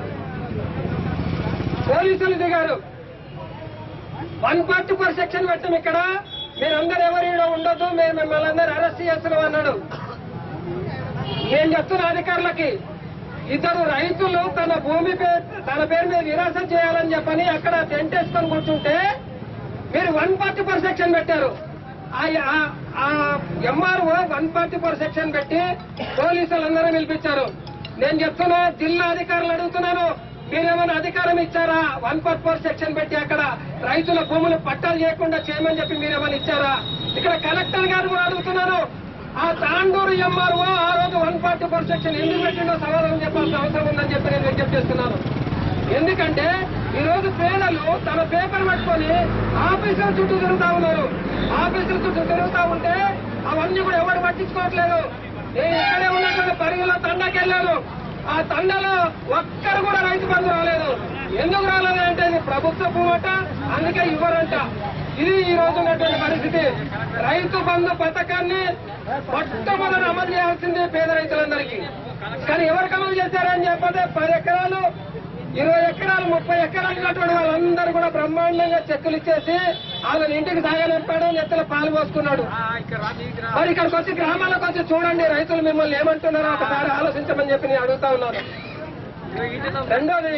పోలీసులు దిగారు వన్ ఫార్టీ ఫోర్ సెక్షన్ పెట్టాం ఇక్కడ మీరందరూ ఎవరు ఈడ ఉండొద్దు మేము మిమ్మల్ని అందరూ అరెస్ట్ చేస్తున్నాం అన్నాడు నేను చెప్తున్న అధికారులకి ఇద్దరు రైతులు తన భూమి పేరు తన పేరు మీద నిరాశ చేయాలని చెప్పని అక్కడ టెంట్ వేసుకొని కూర్చుంటే మీరు వన్ ఫార్టీ ఫోర్ సెక్షన్ పెట్టారు ఆ MRO one forty four section పెట్టి పోలీసులందరూ పిలిపించారు నేను చెప్తున్నా జిల్లా అధికారులు అడుగుతున్నాను మీరేమైనా అధికారం ఇచ్చారా వన్ ఫార్టీ ఫోర్ సెక్షన్ పెట్టి అక్కడ రైతుల భూములు పట్టాలు చేయకుండా చేయమని చెప్పి మీరేమైనా ఇచ్చారా ఇక్కడ కలెక్టర్ గారు కూడా అడుగుతున్నాను ఆ తాండూరు ఎంఆర్ఓ ఆ రోజు వన్ ఫార్టీ ఫోర్ సెక్షన్ ఎందుకు పెట్టిండో సమాధానం చెప్పాల్సిన అవసరం ఉందని చెప్పి నేను విజ్ఞప్తి చేస్తున్నాను ఎందుకంటే ఈ రోజు పేదలు తన పేపర్ పట్టుకొని ఆఫీసుల చుట్టూ తిరుగుతా ఉన్నారు ఆఫీసుల చుట్టూ తిరుగుతా ఉంటే అవన్నీ కూడా ఎవరు పట్టించుకోవట్లేదు నేను ఇక్కడే ఉన్నటువంటి పరిధిలో తండాకి వెళ్ళాను ఆ తండలో ఒక్కరు కూడా రైతు బంధు రాలేదు ఎందుకు రాలేదు అంటే ఇది ప్రభుత్వ భూమట అందుకే ఇవ్వరంట ఇది ఈ రోజు ఉన్నటువంటి పరిస్థితి రైతు బంధు పథకాన్ని మొట్టమొదటి అమలు చేయాల్సింది పేద రైతులందరికీ కానీ ఎవరికి అమలు చేశారని చెప్పతే పది ఎకరాలు ఇరవై ఎకరాలు ముప్పై ఎకరాలు ఉన్నటువంటి వాళ్ళందరూ కూడా బ్రహ్మాండంగా చెక్కులు ఇచ్చేసి వాళ్ళని ఇంటికి సాగనింపాడు నెత్తలు పాలు పోసుకున్నాడు మరి ఇక్కడికి వచ్చి గ్రామాలకు వచ్చి చూడండి రైతులు మిమ్మల్ని ఏమంటున్నారో ఒకసారి ఆలోచించమని చెప్పి నేను అడుగుతా ఉన్నాను రెండోది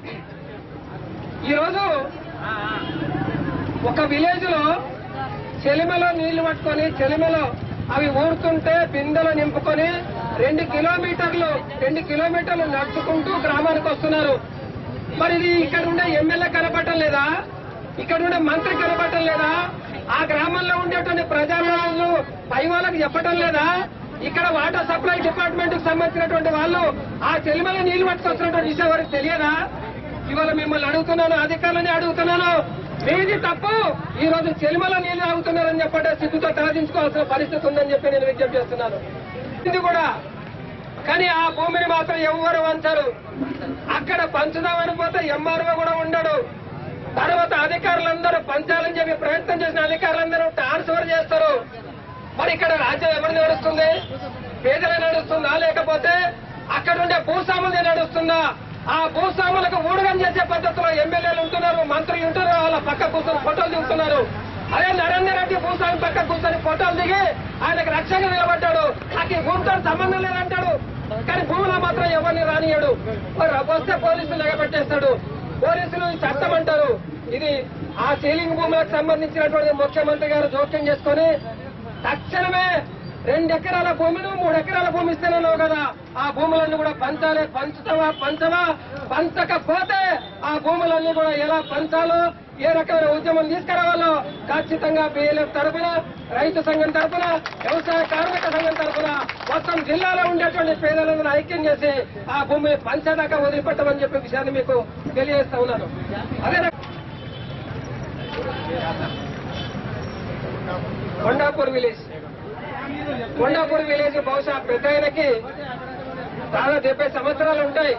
ఈరోజు ఒక విలేజ్ లో చెలిమలో నీళ్లు పట్టుకొని చెలిమలో అవి ఊరుతుంటే బిందెలు నింపుకొని రెండు కిలోమీటర్లు రెండు కిలోమీటర్లు నడుచుకుంటూ గ్రామానికి వస్తున్నారు మరి ఇది ఇక్కడ ఉండే ఎమ్మెల్యే కనపడటం లేదా ఇక్కడ ఉండే మంత్రి కనపడటం లేదా ఆ గ్రామంలో ఉండేటువంటి ప్రజాప్రతినిధులు పై వాళ్ళకి చెప్పటం లేదా ఇక్కడ వాటర్ సప్లై డిపార్ట్మెంట్ కు సంబంధించినటువంటి వాళ్ళు ఆ చెలిమల నీళ్లు పట్టుకొచ్చినటువంటి విషయం వారికి తెలియదా ఇవాళ మిమ్మల్ని అడుగుతున్నాను అధికారులని అడుగుతున్నాను మీది తప్పు ఈ రోజు చెలిమల నీళ్లు తాగుతున్నారని చెప్పంటే సిగ్గుతో తలదించుకోవాల్సిన పరిస్థితి ఉందని చెప్పి నేను విజ్ఞప్తి చేస్తున్నాను ఇది కూడా కానీ ఆ భూమిని మాత్రం ఎవరు వంచరు అక్కడ పంచుదామని పోతే ఎంఆర్ఓ కూడా ఉండడు తర్వాత అధికారులందరూ పంచాలని చెప్పి ప్రయత్నం చేసిన అధికారులందరూ ట్రాన్స్ఫర్ చేస్తారు మరి ఇక్కడ రాజ్యం ఎవరిది నడుస్తుంది పేదల నడుస్తుందా లేకపోతే అక్కడ ఉండే భూస్వాములది నడుస్తుందా ఆ భూస్వాములకు ఊడగం చేసే పద్ధతిలో ఎమ్మెల్యేలు ఉంటున్నారు మంత్రులు ఉంటున్నారు వాళ్ళ పక్క కూర్చొని ఫోటోలు దిగుతున్నారు అదే నరేందర్ రెడ్డి భూస్వామి పక్క కూర్చొని ఫోటోలు దిగి ఆయనకు రక్షణ నిలబడ్డాడు నాకు ఈ భూమితో సంబంధం లేదంటాడు కానీ భూమిలో మాత్రం ఎవరిని రానియడు మరి వస్తే పోలీసులు ఎగబెట్టేస్తాడు పోలీసులు ఈ చట్టం అంటారు ఇది ఆ సీలింగ్ భూములకు సంబంధించినటువంటి ముఖ్యమంత్రి గారు జోక్యం చేసుకొని తక్షణమే రెండు ఎకరాల భూమిని మూడు ఎకరాల భూమి ఇస్తేనే కదా ఆ భూములన్నీ కూడా పంచాలి పంచుతావా పంచవా పంచకపోతే ఆ భూములన్నీ కూడా ఎలా పంచాలో ఏ రకమైన ఉద్యమం తీసుకురావాలో ఖచ్చితంగా బిఎల్ఎఫ్ తరఫున రైతు సంఘం తరఫున వ్యవసాయ కార్మిక సంఘం తరఫున మొత్తం జిల్లాలో ఉండేటువంటి పేదలందరూ ఐక్యం చేసి ఆ భూమిని పంచదాకా వదిలిపెట్టమని చెప్పే విషయాన్ని మీకు తెలియజేస్తా ఉన్నాను అదే రక- కొండాపూర్ విలేజ్ కొండాపూర్ విలేజ్ బహుశా పెద్ద ఆయనకి దాదాపు డెబ్బై సంవత్సరాలు ఉంటాయి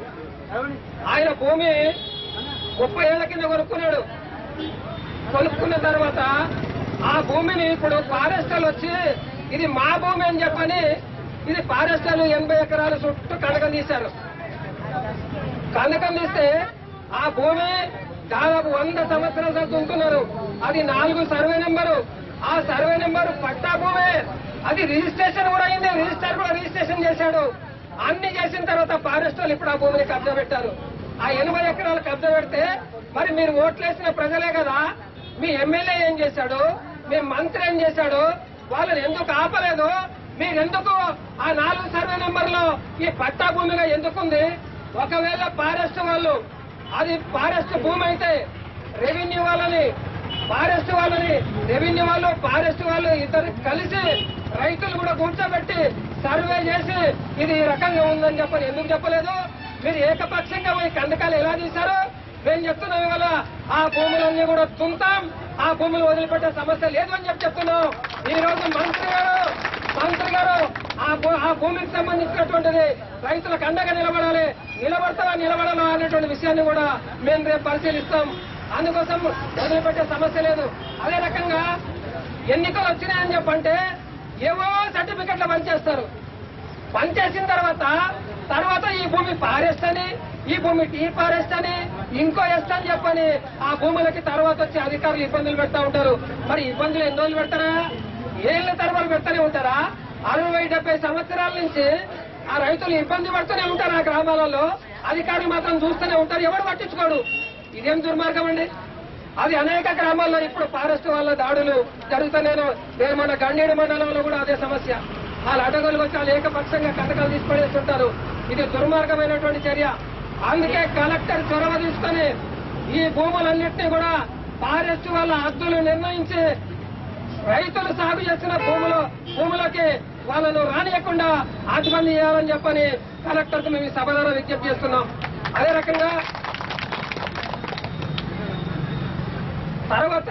ఆయన భూమి ముప్పై ఏళ్ల కింద కొనుక్కున్నాడు కొనుక్కున్న తర్వాత ఆ భూమిని ఇప్పుడు ఫారెస్టర్లు వచ్చి ఇది మా భూమి అని చెప్పని ఇది ఫారెస్టర్లు ఎనభై ఎకరాల చుట్టూ కనకం తీశారు కనకం తీస్తే ఆ భూమి దాదాపు వంద సంవత్సరాలు చదువుతున్నారు అది నాలుగు సర్వే నెంబరు ఆ సర్వే నెంబరు పట్టా భూమే అది రిజిస్ట్రేషన్ కూడా అయింది రిజిస్టర్ కూడా రిజిస్ట్రేషన్ చేశాడు అన్ని చేసిన తర్వాత ఫారెస్ట్ వాళ్ళు ఇప్పుడు ఆ భూమిని కబ్జా పెట్టారు ఆ ఎనభై ఎకరాలు కబ్జా పెడితే మరి మీరు ఓట్లేసిన ప్రజలే కదా మీ ఎమ్మెల్యే ఏం చేశాడు మీ మంత్రి ఏం చేశాడు వాళ్ళని ఎందుకు ఆపలేదు మీరెందుకు ఆ నాలుగు సర్వే నెంబర్లో ఈ పట్టా భూమిగా ఎందుకుంది ఒకవేళ ఫారెస్ట్ వాళ్ళు అది ఫారెస్ట్ భూమి అయితే రెవెన్యూ వాళ్ళని ఫారెస్ట్ వాళ్ళని రెవెన్యూ వాళ్ళు ఫారెస్ట్ వాళ్ళు ఇద్దరు కలిసి రైతులు కూడా కూర్చోబెట్టి సర్వే చేసి ఇది ఈ రకంగా ఉందని చెప్పని ఎందుకు చెప్పలేదు మీరు ఏకపక్షంగా మీ కందకాలు ఎలా తీశారు మేము చెప్తున్నాం ఇవాళ ఆ భూములన్నీ కూడా తుంతాం ఆ భూములు వదిలిపెట్టే సమస్య లేదు అని చెప్పి చెప్తున్నాం ఈ రోజు మంత్రి గారు మంత్రి గారు ఆ భూ- ఆ భూమికి సంబంధించినటువంటిది రైతులకు అండగా నిలబడాలి నిలబడతారా నిలబడాలా అనేటువంటి విషయాన్ని కూడా మేము రేపు పరిశీలిస్తాం అందుకోసం వదిలిపెట్టే సమస్య లేదు అదే రకంగా ఎన్నికలు వచ్చినాయని చెప్పంటే ఏవో సర్టిఫికెట్లు పనిచేస్తారు పనిచేసిన తర్వాత తర్వాత ఈ భూమి ఫారెస్ట్ అని ఈ భూమి టీ ఫారెస్ట్ అని ఇంకో ఎస్ట్ అని చెప్పని ఆ భూములకి తర్వాత వచ్చి అధికారులు ఇబ్బందులు పెడతా ఉంటారు మరి ఇబ్బందులు ఎన్ని రోజులు పెడతారా ఏళ్ల తరబడి పెడతానే ఉంటారా అరవై డెబ్బై సంవత్సరాల నుంచి ఆ రైతులు ఇబ్బంది పడుతూనే ఉంటారు ఆ గ్రామాలలో అధికారులు మాత్రం చూస్తూనే ఉంటారు ఎవరు పట్టించుకోడు ఇదేం దుర్మార్గం అండి అది అనేక గ్రామాల్లో ఇప్పుడు ఫారెస్ట్ వాళ్ళ దాడులు జరుగుతున్నాను నేను మన గండేడు మండలంలో కూడా అదే సమస్య వాళ్ళు అడగలు వచ్చి వాళ్ళు ఏకపక్షంగా కథకాలు తీసుకునేస్తుంటారు ఇది దుర్మార్గమైనటువంటి చర్య అందుకే కలెక్టర్ చొరవ తీసుకొని ఈ భూములన్నింటినీ కూడా ఫారెస్ట్ వాళ్ళ హద్దులు నిర్ణయించి రైతులు సాగు చేసిన భూములు భూములకి వాళ్ళను రానియకుండా ఆధిపత్యం చేయాలని చెప్పని కలెక్టర్కు మేము ఈ సభ ద్వారా విజ్ఞప్తి చేస్తున్నాం అదే రకంగా తర్వాత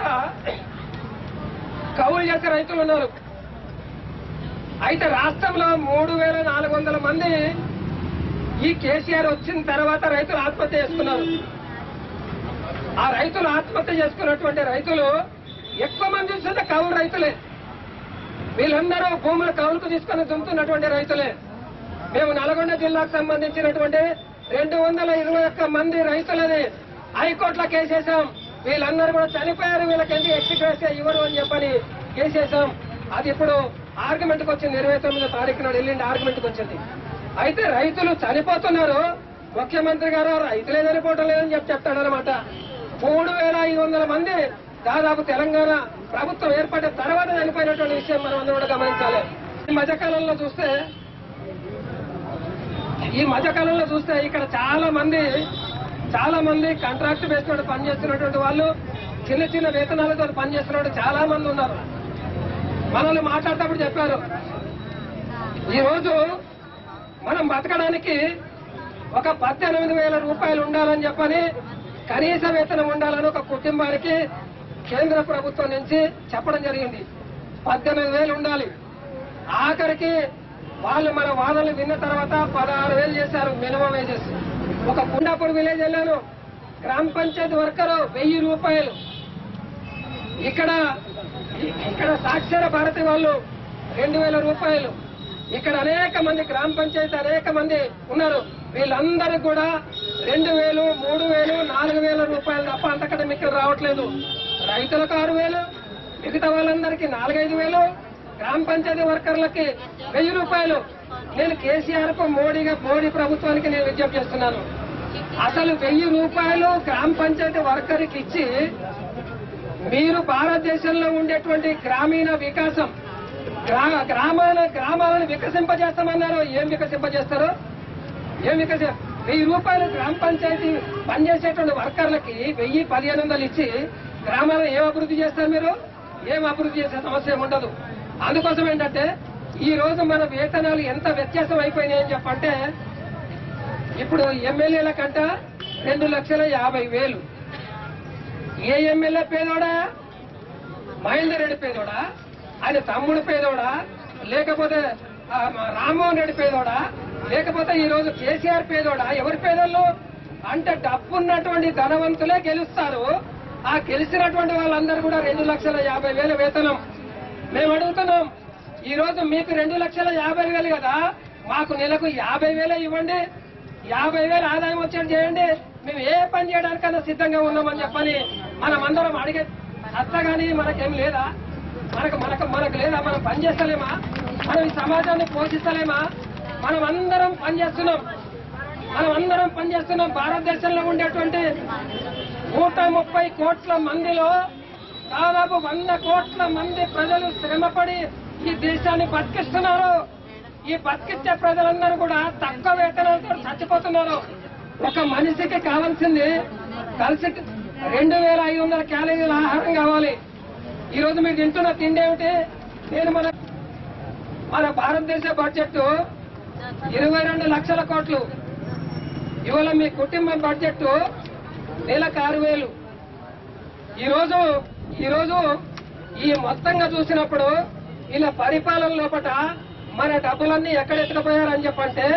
కౌలు చేసే రైతులు ఉన్నారు అయితే రాష్ట్రంలో మూడు వేల నాలుగు వందల మంది ఈ కేసీఆర్ వచ్చిన తర్వాత రైతులు ఆత్మహత్య చేసుకున్నారు ఆ రైతులు ఆత్మహత్య చేసుకున్నటువంటి రైతులు ఎక్కువ మంది చూస్తే కౌలు రైతులే వీళ్ళందరూ భూములు కౌలుకు తీసుకొని దుమ్ముతున్నటువంటి రైతులే మేము నల్గొండ జిల్లాకు సంబంధించినటువంటి రెండు వందల ఇరవై ఒక్క మంది రైతులని హైకోర్టులో కేసేసాం వీళ్ళందరూ కూడా చనిపోయారు వీళ్ళకి ఎందుకు ఎక్స్గ్రేస్ ఇవ్వరు అని చెప్పని కేసేసాం అది ఇప్పుడు ఆర్గ్యుమెంట్ కి వచ్చింది ఇరవై తొమ్మిదో తారీఖు నాడు వెళ్ళిండి ఆర్గ్యుమెంట్ కి వచ్చింది అయితే రైతులు చనిపోతున్నారు ముఖ్యమంత్రి గారు రైతులే చనిపోవటం లేదని చెప్పి చెప్తాడనమాట మూడు వేల ఐదు వందల మంది దాదాపు తెలంగాణ ప్రభుత్వం ఏర్పడిన తర్వాత చనిపోయినటువంటి విషయం మనం అందరూ కూడా గమనించాలి ఈ మధ్యకాలంలో చూస్తే ఈ మధ్యకాలంలో చూస్తే ఇక్కడ చాలా మంది చాలా మంది కాంట్రాక్ట్ బేస్ మీద పనిచేస్తున్నటువంటి వాళ్ళు చిన్న చిన్న వేతనాలతో పనిచేస్తున్న చాలా మంది ఉన్నారు మనల్ని మాట్లాడేటప్పుడు చెప్పారు ఈ రోజు మనం బతకడానికి ఒక పద్దెనిమిది వేల రూపాయలు ఉండాలని చెప్పని కనీస వేతనం ఉండాలని ఒక కుటుంబానికి కేంద్ర ప్రభుత్వం నుంచి చెప్పడం జరిగింది పద్దెనిమిది వేలు ఉండాలి ఆఖరికి వాళ్ళు మన వాదనలు విన్న తర్వాత పదహారు వేలు చేశారు మినిమం వేజెస్ ఒక కుండాపూర్ విలేజ్ వెళ్ళాను గ్రామ పంచాయతీ వర్కరు వెయ్యి రూపాయలు ఇక్కడ ఇక్కడ సాక్షర భారతి వాళ్ళు రెండు వేల రూపాయలు ఇక్కడ అనేక మంది గ్రామ పంచాయతీ అనేక మంది ఉన్నారు వీళ్ళందరికీ కూడా రెండు వేలు మూడు వేలు నాలుగు వేల రూపాయలు తప్ప అంతకంటే మీకు రావట్లేదు రైతులకు ఆరు వేలు మిగతా వాళ్ళందరికీ నాలుగైదు వేలు గ్రామ పంచాయతీ వర్కర్లకి వెయ్యి రూపాయలు నేను కేసీఆర్ కు మోడీగా మోడీ ప్రభుత్వానికి నేను విజ్ఞప్తి చేస్తున్నాను అసలు వెయ్యి రూపాయలు గ్రామ పంచాయతీ వర్కర్కి ఇచ్చి మీరు భారతదేశంలో ఉండేటువంటి గ్రామీణ వికాసం గ్రా- గ్రామాల గ్రామాలను వికసింపజేస్తామన్నారు ఏం వికసింపజేస్తారు ఏం వికసి వెయ్యి రూపాయలు గ్రామ పంచాయతీ పనిచేసేటువంటి వర్కర్లకి వెయ్యి పదిహేను వందలు ఇచ్చి గ్రామాలను ఏం అభివృద్ధి చేస్తారు మీరు ఏం అభివృద్ధి చేసే సమస్య ఏమి ఉండదు అందుకోసం ఏంటంటే ఈ రోజు మన వేతనాలు ఎంత వ్యత్యాసం అయిపోయినాయి అని చెప్పంటే ఇప్పుడు ఎమ్మెల్యేల కంట రెండు లక్షల యాభై వేలు ఏ ఎమ్మెల్యే పేదోడా మహేందర్ రెడ్డి పేదోడా ఆయన తమ్ముడు పేదోడా లేకపోతే ఆ, మా రామ్మోహన్ రెడ్డి పేదోడా లేకపోతే ఈ రోజు కేసీఆర్ పేదోడా ఎవరి పేదోళ్ళు అంటే డబ్బున్నటువంటి ధనవంతులే గెలుస్తారు ఆ గెలిచినటువంటి వాళ్ళందరూ కూడా రెండు లక్షల యాభై వేల వేతనం మేము అడుగుతున్నాం ఈ రోజు మీకు రెండు లక్షల యాభై వేలు కదా మాకు నెలకు యాభై వేలే ఇవ్వండి యాభై వేలు ఆదాయం వచ్చేది చేయండి మేము ఏ పని చేయడానికైనా సిద్ధంగా ఉన్నామని చెప్పని మనం అందరం అడిగే సత్తా కానీ మనకేం లేదా మనకు మనకు మనకు లేదా మనం పని చేస్తలేమా మనం ఈ సమాజాన్ని పోషిస్తలేమా మనం అందరం పని చేస్తున్నాం మనం అందరం పనిచేస్తున్నాం భారతదేశంలో ఉండేటువంటి నూట ముప్పై కోట్ల మందిలో దాదాపు వంద కోట్ల మంది ప్రజలు శ్రమపడి ఈ దేశాన్ని బతికిస్తున్నారు ఈ బతికిచ్చే ప్రజలందరూ కూడా తక్కువ వేతనాలతో చచ్చిపోతున్నారు ఒక మనిషికి కావాల్సింది కలిసి రెండు వేల ఐదు వందల క్యాలరీల ఆహారం కావాలి ఈ రోజు మీరు తింటున్న తిండి ఏమిటి నేను మన మన భారతదేశ బడ్జెట్ ఇరవై రెండు లక్షల కోట్లు ఇవాళ మీ కుటుంబం బడ్జెట్ నెలకు ఆరు వేలు ఈరోజు ఈరోజు ఈ మొత్తంగా చూసినప్పుడు ఇలా పరిపాలన లోపట మన డబ్బులన్నీ ఎక్కడ ఎత్తుకుపోయారని చెప్పంటే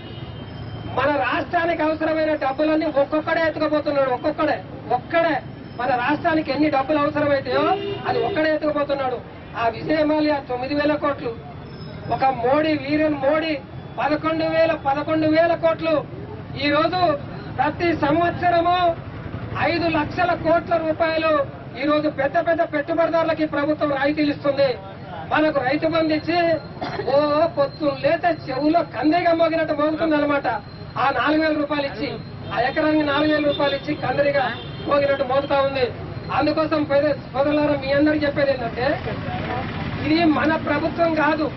మన రాష్ట్రానికి అవసరమైన డబ్బులన్నీ ఒక్కొక్కడే ఎత్తుకుపోతున్నాడు ఒక్కొక్కడే ఒక్కడే మన రాష్ట్రానికి ఎన్ని డబ్బులు అవసరమైతాయో అది ఒక్కడే ఎత్తుకుపోతున్నాడు ఆ విజయమాల్య తొమ్మిది వేల కోట్లు ఒక మోడీ వీరన్ మోడీ పదకొండు వేల పదకొండు వేల కోట్లు ఈ రోజు ప్రతి సంవత్సరము ఐదు లక్షల కోట్ల రూపాయలు ఈ రోజు పెద్ద పెద్ద పెట్టుబడిదారులకి ప్రభుత్వం రాయితీలు ఇస్తుంది మనకు రైతు బంధు ఇచ్చి ఓ పొత్తు లేత చెవులో కందిగా మోగినట్టు మోగుతుంది అనమాట ఆ నాలుగు వేల రూపాయలు ఇచ్చి ఆ ఎకరానికి నాలుగు వేల రూపాయలు ఇచ్చి కందరిగా మోగినట్టు మోగుతా ఉంది అందుకోసం పేద సోదరులారా మీ అందరికి చెప్పేది ఏంటంటే ఇది మన ప్రభుత్వం కాదు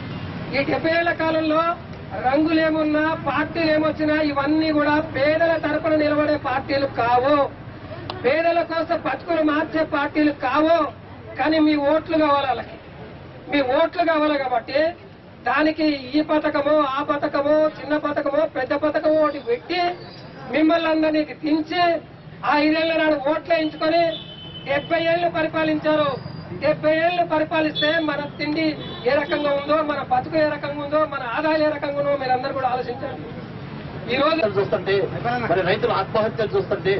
ఈ డెబ్బై ఏళ్ల కాలంలో రంగులేమున్నా పార్టీలు ఏమొచ్చినా ఇవన్నీ కూడా పేదల తరపున నిలబడే పార్టీలు కావు పేదల కోసం బతుకులు మార్చే పార్టీలు కావు కానీ మీ ఓట్లు కావాలి వాళ్ళకి మీ ఓట్లు కావాలి కాబట్టి దానికి ఈ పథకము ఆ పథకము చిన్న పథకము పెద్ద పథకము ఒకటి పెట్టి మిమ్మల్ని అందరినీ దించి ఆ ఐదేళ్ల నాడు ఓట్లు వేయించుకొని డెబ్బై ఏళ్లు పరిపాలించారు డెబ్బై ఏళ్లు పరిపాలిస్తే మన తిండి ఏ రకంగా ఉందో మన బతుకు ఏ రకంగా ఉందో మన ఆదాయం ఏ రకంగా ఉందో మీరందరూ కూడా ఆలోచించండి ఈ రోజు ఆత్మహత్యలు చూస్తుంటే మరి రైతుల ఆత్మహత్యలు చూస్తుంటే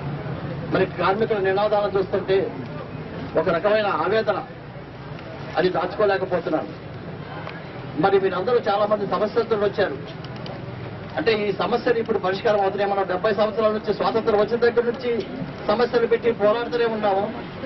మరి కార్మికుల నినాదాలను చూస్తుంటే ఒక రకమైన ఆవేదన అది దాచుకోలేకపోతున్నాను మరి మీరందరూ చాలా మంది సమస్యలతో వచ్చారు అంటే ఈ సమస్యలు ఇప్పుడు పరిష్కారం అవుతున్నాయి మనం డెబ్బై సంవత్సరాల నుంచి స్వాతంత్రం వచ్చిన దగ్గర నుంచి సమస్యలు పెట్టి పోరాడుతూనే ఉన్నాము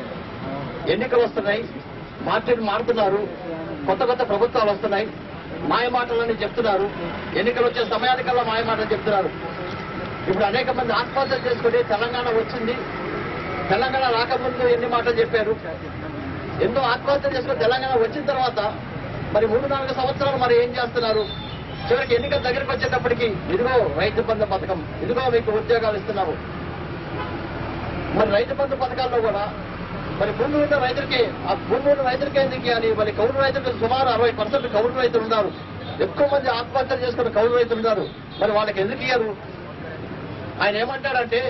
ఎన్నికలు వస్తున్నాయి పార్టీలు మారుతున్నారు కొత్త కొత్త ప్రభుత్వాలు వస్తున్నాయి మాయ మాటలని చెప్తున్నారు ఎన్నికలు వచ్చే సమయానికల్లా మాయ మాటలు చెప్తున్నారు ఇప్పుడు అనేక మంది ఆత్మహత్యలు చేసుకుని తెలంగాణ వచ్చింది తెలంగాణ రాకముందు ఎన్ని మాటలు చెప్పారు ఎన్నో ఆత్మహత్యలు చేసుకుని తెలంగాణ వచ్చిన తర్వాత మరి మూడు నాలుగు సంవత్సరాలు మరి ఏం చేస్తున్నారు చివరికి ఎన్నికల దగ్గరికి వచ్చేటప్పటికి ఇదిగో రైతు బంధు పథకం ఇదిగో మీకు ఉద్యోగాలు ఇస్తున్నాము మరి రైతు బంధు పథకాల్లో కూడా మరి భూమి ఉన్న రైతులకి ఆ భూమి ఉన్న రైతులకి ఎందుకు ఇవ్వాలి మరి కౌలు రైతులకు సుమారు అరవై పర్సెంట్ కౌలు రైతులు ఉన్నారు ఎక్కువ మంది ఆత్మహత్యలు చేసుకున్న కౌలు రైతులు ఉన్నారు మరి వాళ్ళకి ఎందుకు ఇయ్యరు ఆయన ఏమంటాడంటే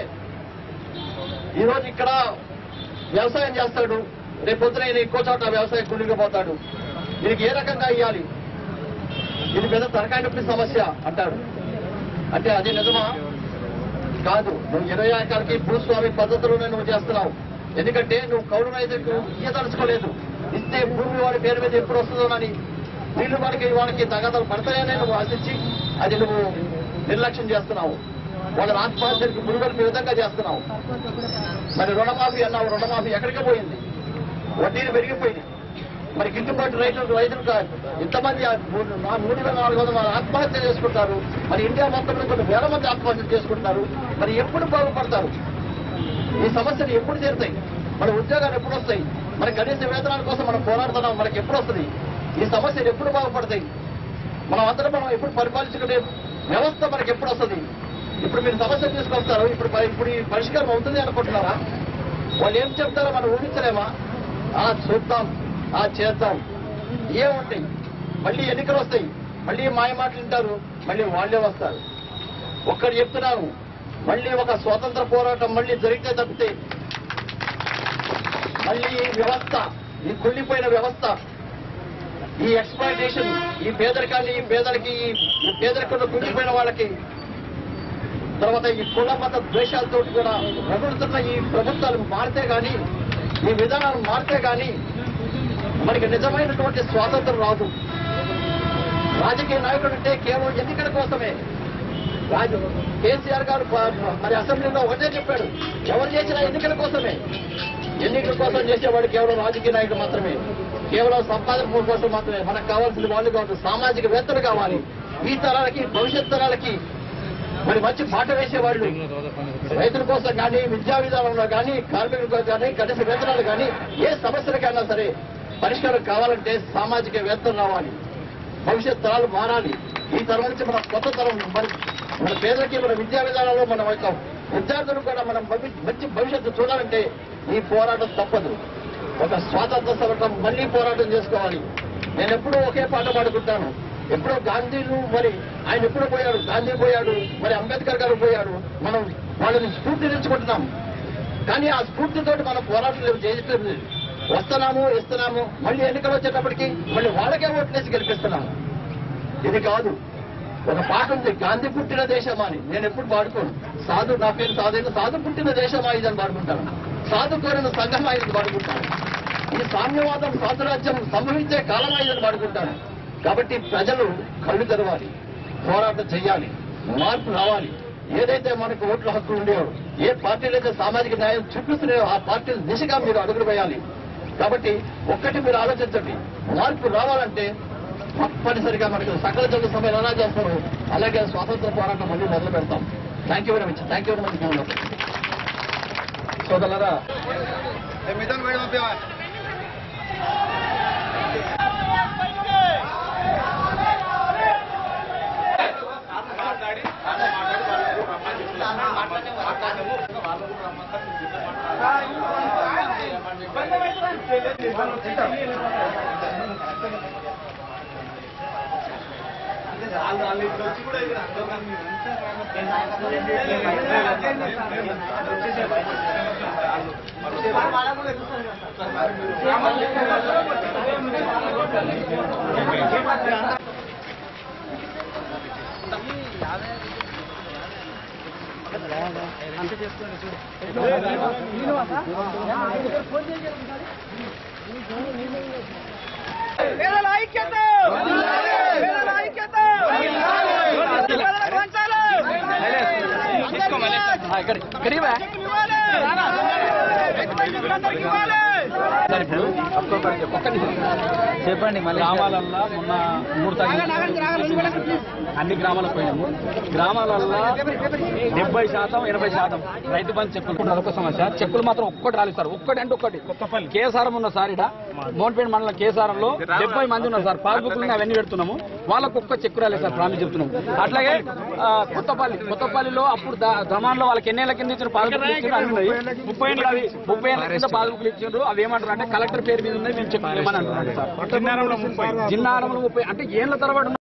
ఈ రోజు ఇక్కడ వ్యవసాయం చేస్తాడు రేపు పొద్దున ఈయన ఇంకో చోట వ్యవసాయం కుళ్ళిపోతాడు దీనికి ఏ రకంగా ఇవ్వాలి ఇది పెద్ద తరకాయ నొప్పి సమస్య అంటాడు అంటే అది నిజమా కాదు నువ్వు ఇరవై ఎకరాలకి భూస్వామి పద్ధతిలోనే నువ్వు చేస్తున్నావు ఎందుకంటే నువ్వు కౌలు రైతులకు ఇయ్యదలుచుకోలేదు ఇస్తే భూమి వాడి పేరు మీద ఎప్పుడు వస్తుందోనని వీళ్ళు వాడికి వాళ్ళకి తగాదాలు పడతాయనే నువ్వు ఆశించి అది నువ్వు నిర్లక్ష్యం చేస్తున్నావు వాళ్ళ ఆత్మహత్యలకు పురుగొల్పే విధంగా చేస్తున్నావు మరి రుణమాఫీ అన్నావు రుణమాఫీ ఎక్కడికి పోయింది వడ్డీలు పెరిగిపోయింది మరి గిట్టుబాటు రైతులు రైతులు కాదు ఇంతమంది ఆ మూడు నా- మూడు వేల నాలుగు వందల మంది ఆత్మహత్య చేసుకుంటారు మరి ఇండియా మొత్తంలో కొన్ని వేల మంది ఆత్మహత్య చేసుకుంటారు మరి ఎప్పుడు బాగుపడతారు ఈ సమస్యలు ఎప్పుడు తీరుతాయి మన ఉద్యోగాలు ఎప్పుడు వస్తాయి మన కనీస వేతనాల కోసం మనం పోరాడుతున్నాం మనకి ఎప్పుడు వస్తుంది ఈ సమస్యలు ఎప్పుడు బాగుపడతాయి మనం అందరం మనం ఎప్పుడు పరిపాలించుకునే వ్యవస్థ మనకి ఎప్పుడు వస్తుంది ఇప్పుడు మీరు సమస్య తీసుకొస్తారు ఇప్పుడు ప- ఇప్పుడు ఈ పరిష్కారం అవుతుంది అనుకుంటున్నారా వాళ్ళు ఏం చెప్తారో మనం ఊహించలేమా ఆ చూద్దాం ఆ చేద్దాం ఏముంటాయి మళ్ళీ ఎన్నికలు వస్తాయి మళ్ళీ మాయ మాటలు వింటారు మళ్ళీ వాళ్ళే వస్తారు ఒక్కడు చెప్తున్నాను మళ్ళీ ఒక స్వాతంత్ర పోరాటం మళ్ళీ జరిగితే తప్పితే మళ్ళీ ఈ వ్యవస్థ ఈ కుళ్ళిపోయిన వ్యవస్థ ఈ ఎక్స్ప్లాయిటేషన్ ఈ పేదరికాన్ని ఈ పేదలకి ఈ- ఈ పేదరికంలో కుళ్ళిపోయిన వాళ్ళకి తర్వాత ఈ కుల మత ద్వేషాలతో కూడా రగులుతున్న ఈ ప్రభుత్వాలు మారితే గాని ఈ విధానాలు మారితే గాని మనకి నిజమైనటువంటి స్వాతంత్రం రాదు రాజకీయ నాయకుడు అంటే కేవలం ఎన్నికల కోసమే రాజు కేసీఆర్ గారు ప- మరి అసెంబ్లీలో ఒకటే చెప్పాడు ఎవరు చేసినా ఎన్నికల కోసమే ఎన్నికల కోసం చేసేవాడు కేవలం రాజకీయ నాయకుడు మాత్రమే కేవలం సంపాదన కోసం మాత్రమే మనకు కావాల్సిన వాళ్ళు కాదు సామాజిక వేత్తలు కావాలి ఈ తరాలకి భవిష్యత్ తరాలకి మరి మంచి పాట వేసేవాళ్ళు రైతుల కోసం కానీ విద్యా విధానంలో కానీ కార్మికుల కోసం కానీ కనీస వేతనాలు కానీ ఏ సమస్యలకైనా సరే పరిష్కారం కావాలంటే సామాజిక వేత్తలు రావాలి భవిష్యత్ తరాలు మారాలి ఈ తరం నుంచి మన కొత్త తరం మరి మన పేదలకి మన విద్యా విధానంలో మన యొక్క విద్యార్థులు కూడా మనం భవి- మంచి భవిష్యత్తు చూడాలంటే ఈ పోరాటం తప్పదు ఒక స్వాతంత్ర సమరం మళ్ళీ పోరాటం చేసుకోవాలి నేను ఎప్పుడూ ఒకే పాట పాడుకుంటాను ఎప్పుడో గాంధీలు మరి ఆయన ఎప్పుడు పోయాడు గాంధీ పోయాడు మరి అంబేద్కర్ గారు పోయాడు మనం వాళ్ళని స్ఫూర్తి తెచ్చుకుంటున్నాం కానీ ఆ స్ఫూర్తితోటి మనం పోరాటం చేయట్లేదు వస్తున్నాము ఇస్తున్నాము మళ్ళీ ఎన్నికలు వచ్చేటప్పటికి మళ్ళీ వాళ్ళకే ఓట్లేసి గెలిపిస్తున్నాము ఇది కాదు ఒక పాట ఉంది గాంధీ పుట్టిన దేశమా అని నేను ఎప్పుడు పాడుకోను సాధు నా పేరు సాధు సాధు పుట్టిన దేశమా ఇది అని పాడుకుంటాను సాధు కోరిన సంఘమా ఇది పాడుకుంటాను ఈ సామ్యవాదం సాధురాజ్యం సంభవించే కాలమా ఇదని పాడుకుంటాను కాబట్టి ప్రజలు కళ్ళు తెరవాలి పోరాటం చేయాలి మార్పు రావాలి ఏదైతే మనకు ఓట్ల హక్కు ఉండేవో ఏ పార్టీలు అయితే సామాజిక న్యాయం చూపిస్తున్నాయో ఆ పార్టీల దిశగా మీరు అడుగులు వేయాలి కాబట్టి ఒక్కటి మీరు ఆలోచించండి మార్పు రావాలంటే తప్పనిసరిగా మనకు సకల జన సభలు ఎలా చేస్తారో అలాగే స్వాతంత్ర పోరాటం మళ్ళీ మొదలు పెడతాం thank you very much thank you very much సోదరులారా పేదల ఐక్యత పేదల ఐక్యత పేదలకు వంచాలి సార్ ఇప్పుడు ఒక్క నిమిషం. చెప్పండి మళ్ళీ గ్రామాలల్లో మొన్న మూడు తారీఖు అన్ని గ్రామాలకు పోయినాము గ్రామాలల్లో డెబ్బై శాతం ఎనభై శాతం రైతు బంధు చెక్కులు ఒక సమస్య చెక్కులు మాత్రం ఒక్కటి రాలేదు సార్ ఒక్కటి అంటే ఒక్కటి కేసారం ఉన్న సార్ ఇడ మోన్పేట మండలం కేసారంలో డెబ్బై మంది ఉన్నారు సార్ పాస్బుక్లు అవన్నీ పెడుతున్నాము వాళ్ళకు ఒక్క చెక్కు రాలేదు సార్ ప్రామిస్ చెప్తున్నాము అట్లాగే ఆ, కొత్తపల్లి కొత్తపల్లిలో అప్పుడు ద- దమాన్లో వాళ్ళకి ఎన్నేళ్ల కింద ఇచ్చిన పాస్బుక్లు ఇచ్చిన అవి ఉన్నాయి ముప్పై ఏళ్ళ అవి ముప్పై ఏళ్ళ కింద పాస్బుక్లు ఇచ్చిండ్రు అవి ఏమంటారు అంటే కలెక్టర్ పేరు మీద ఉన్నాయి మేము చెక్ ఇవ్వమని అంటున్నారు సార్ జిన్నారంలో ముప్పై అంటే ఏళ్ళ తరబడి ఉన్న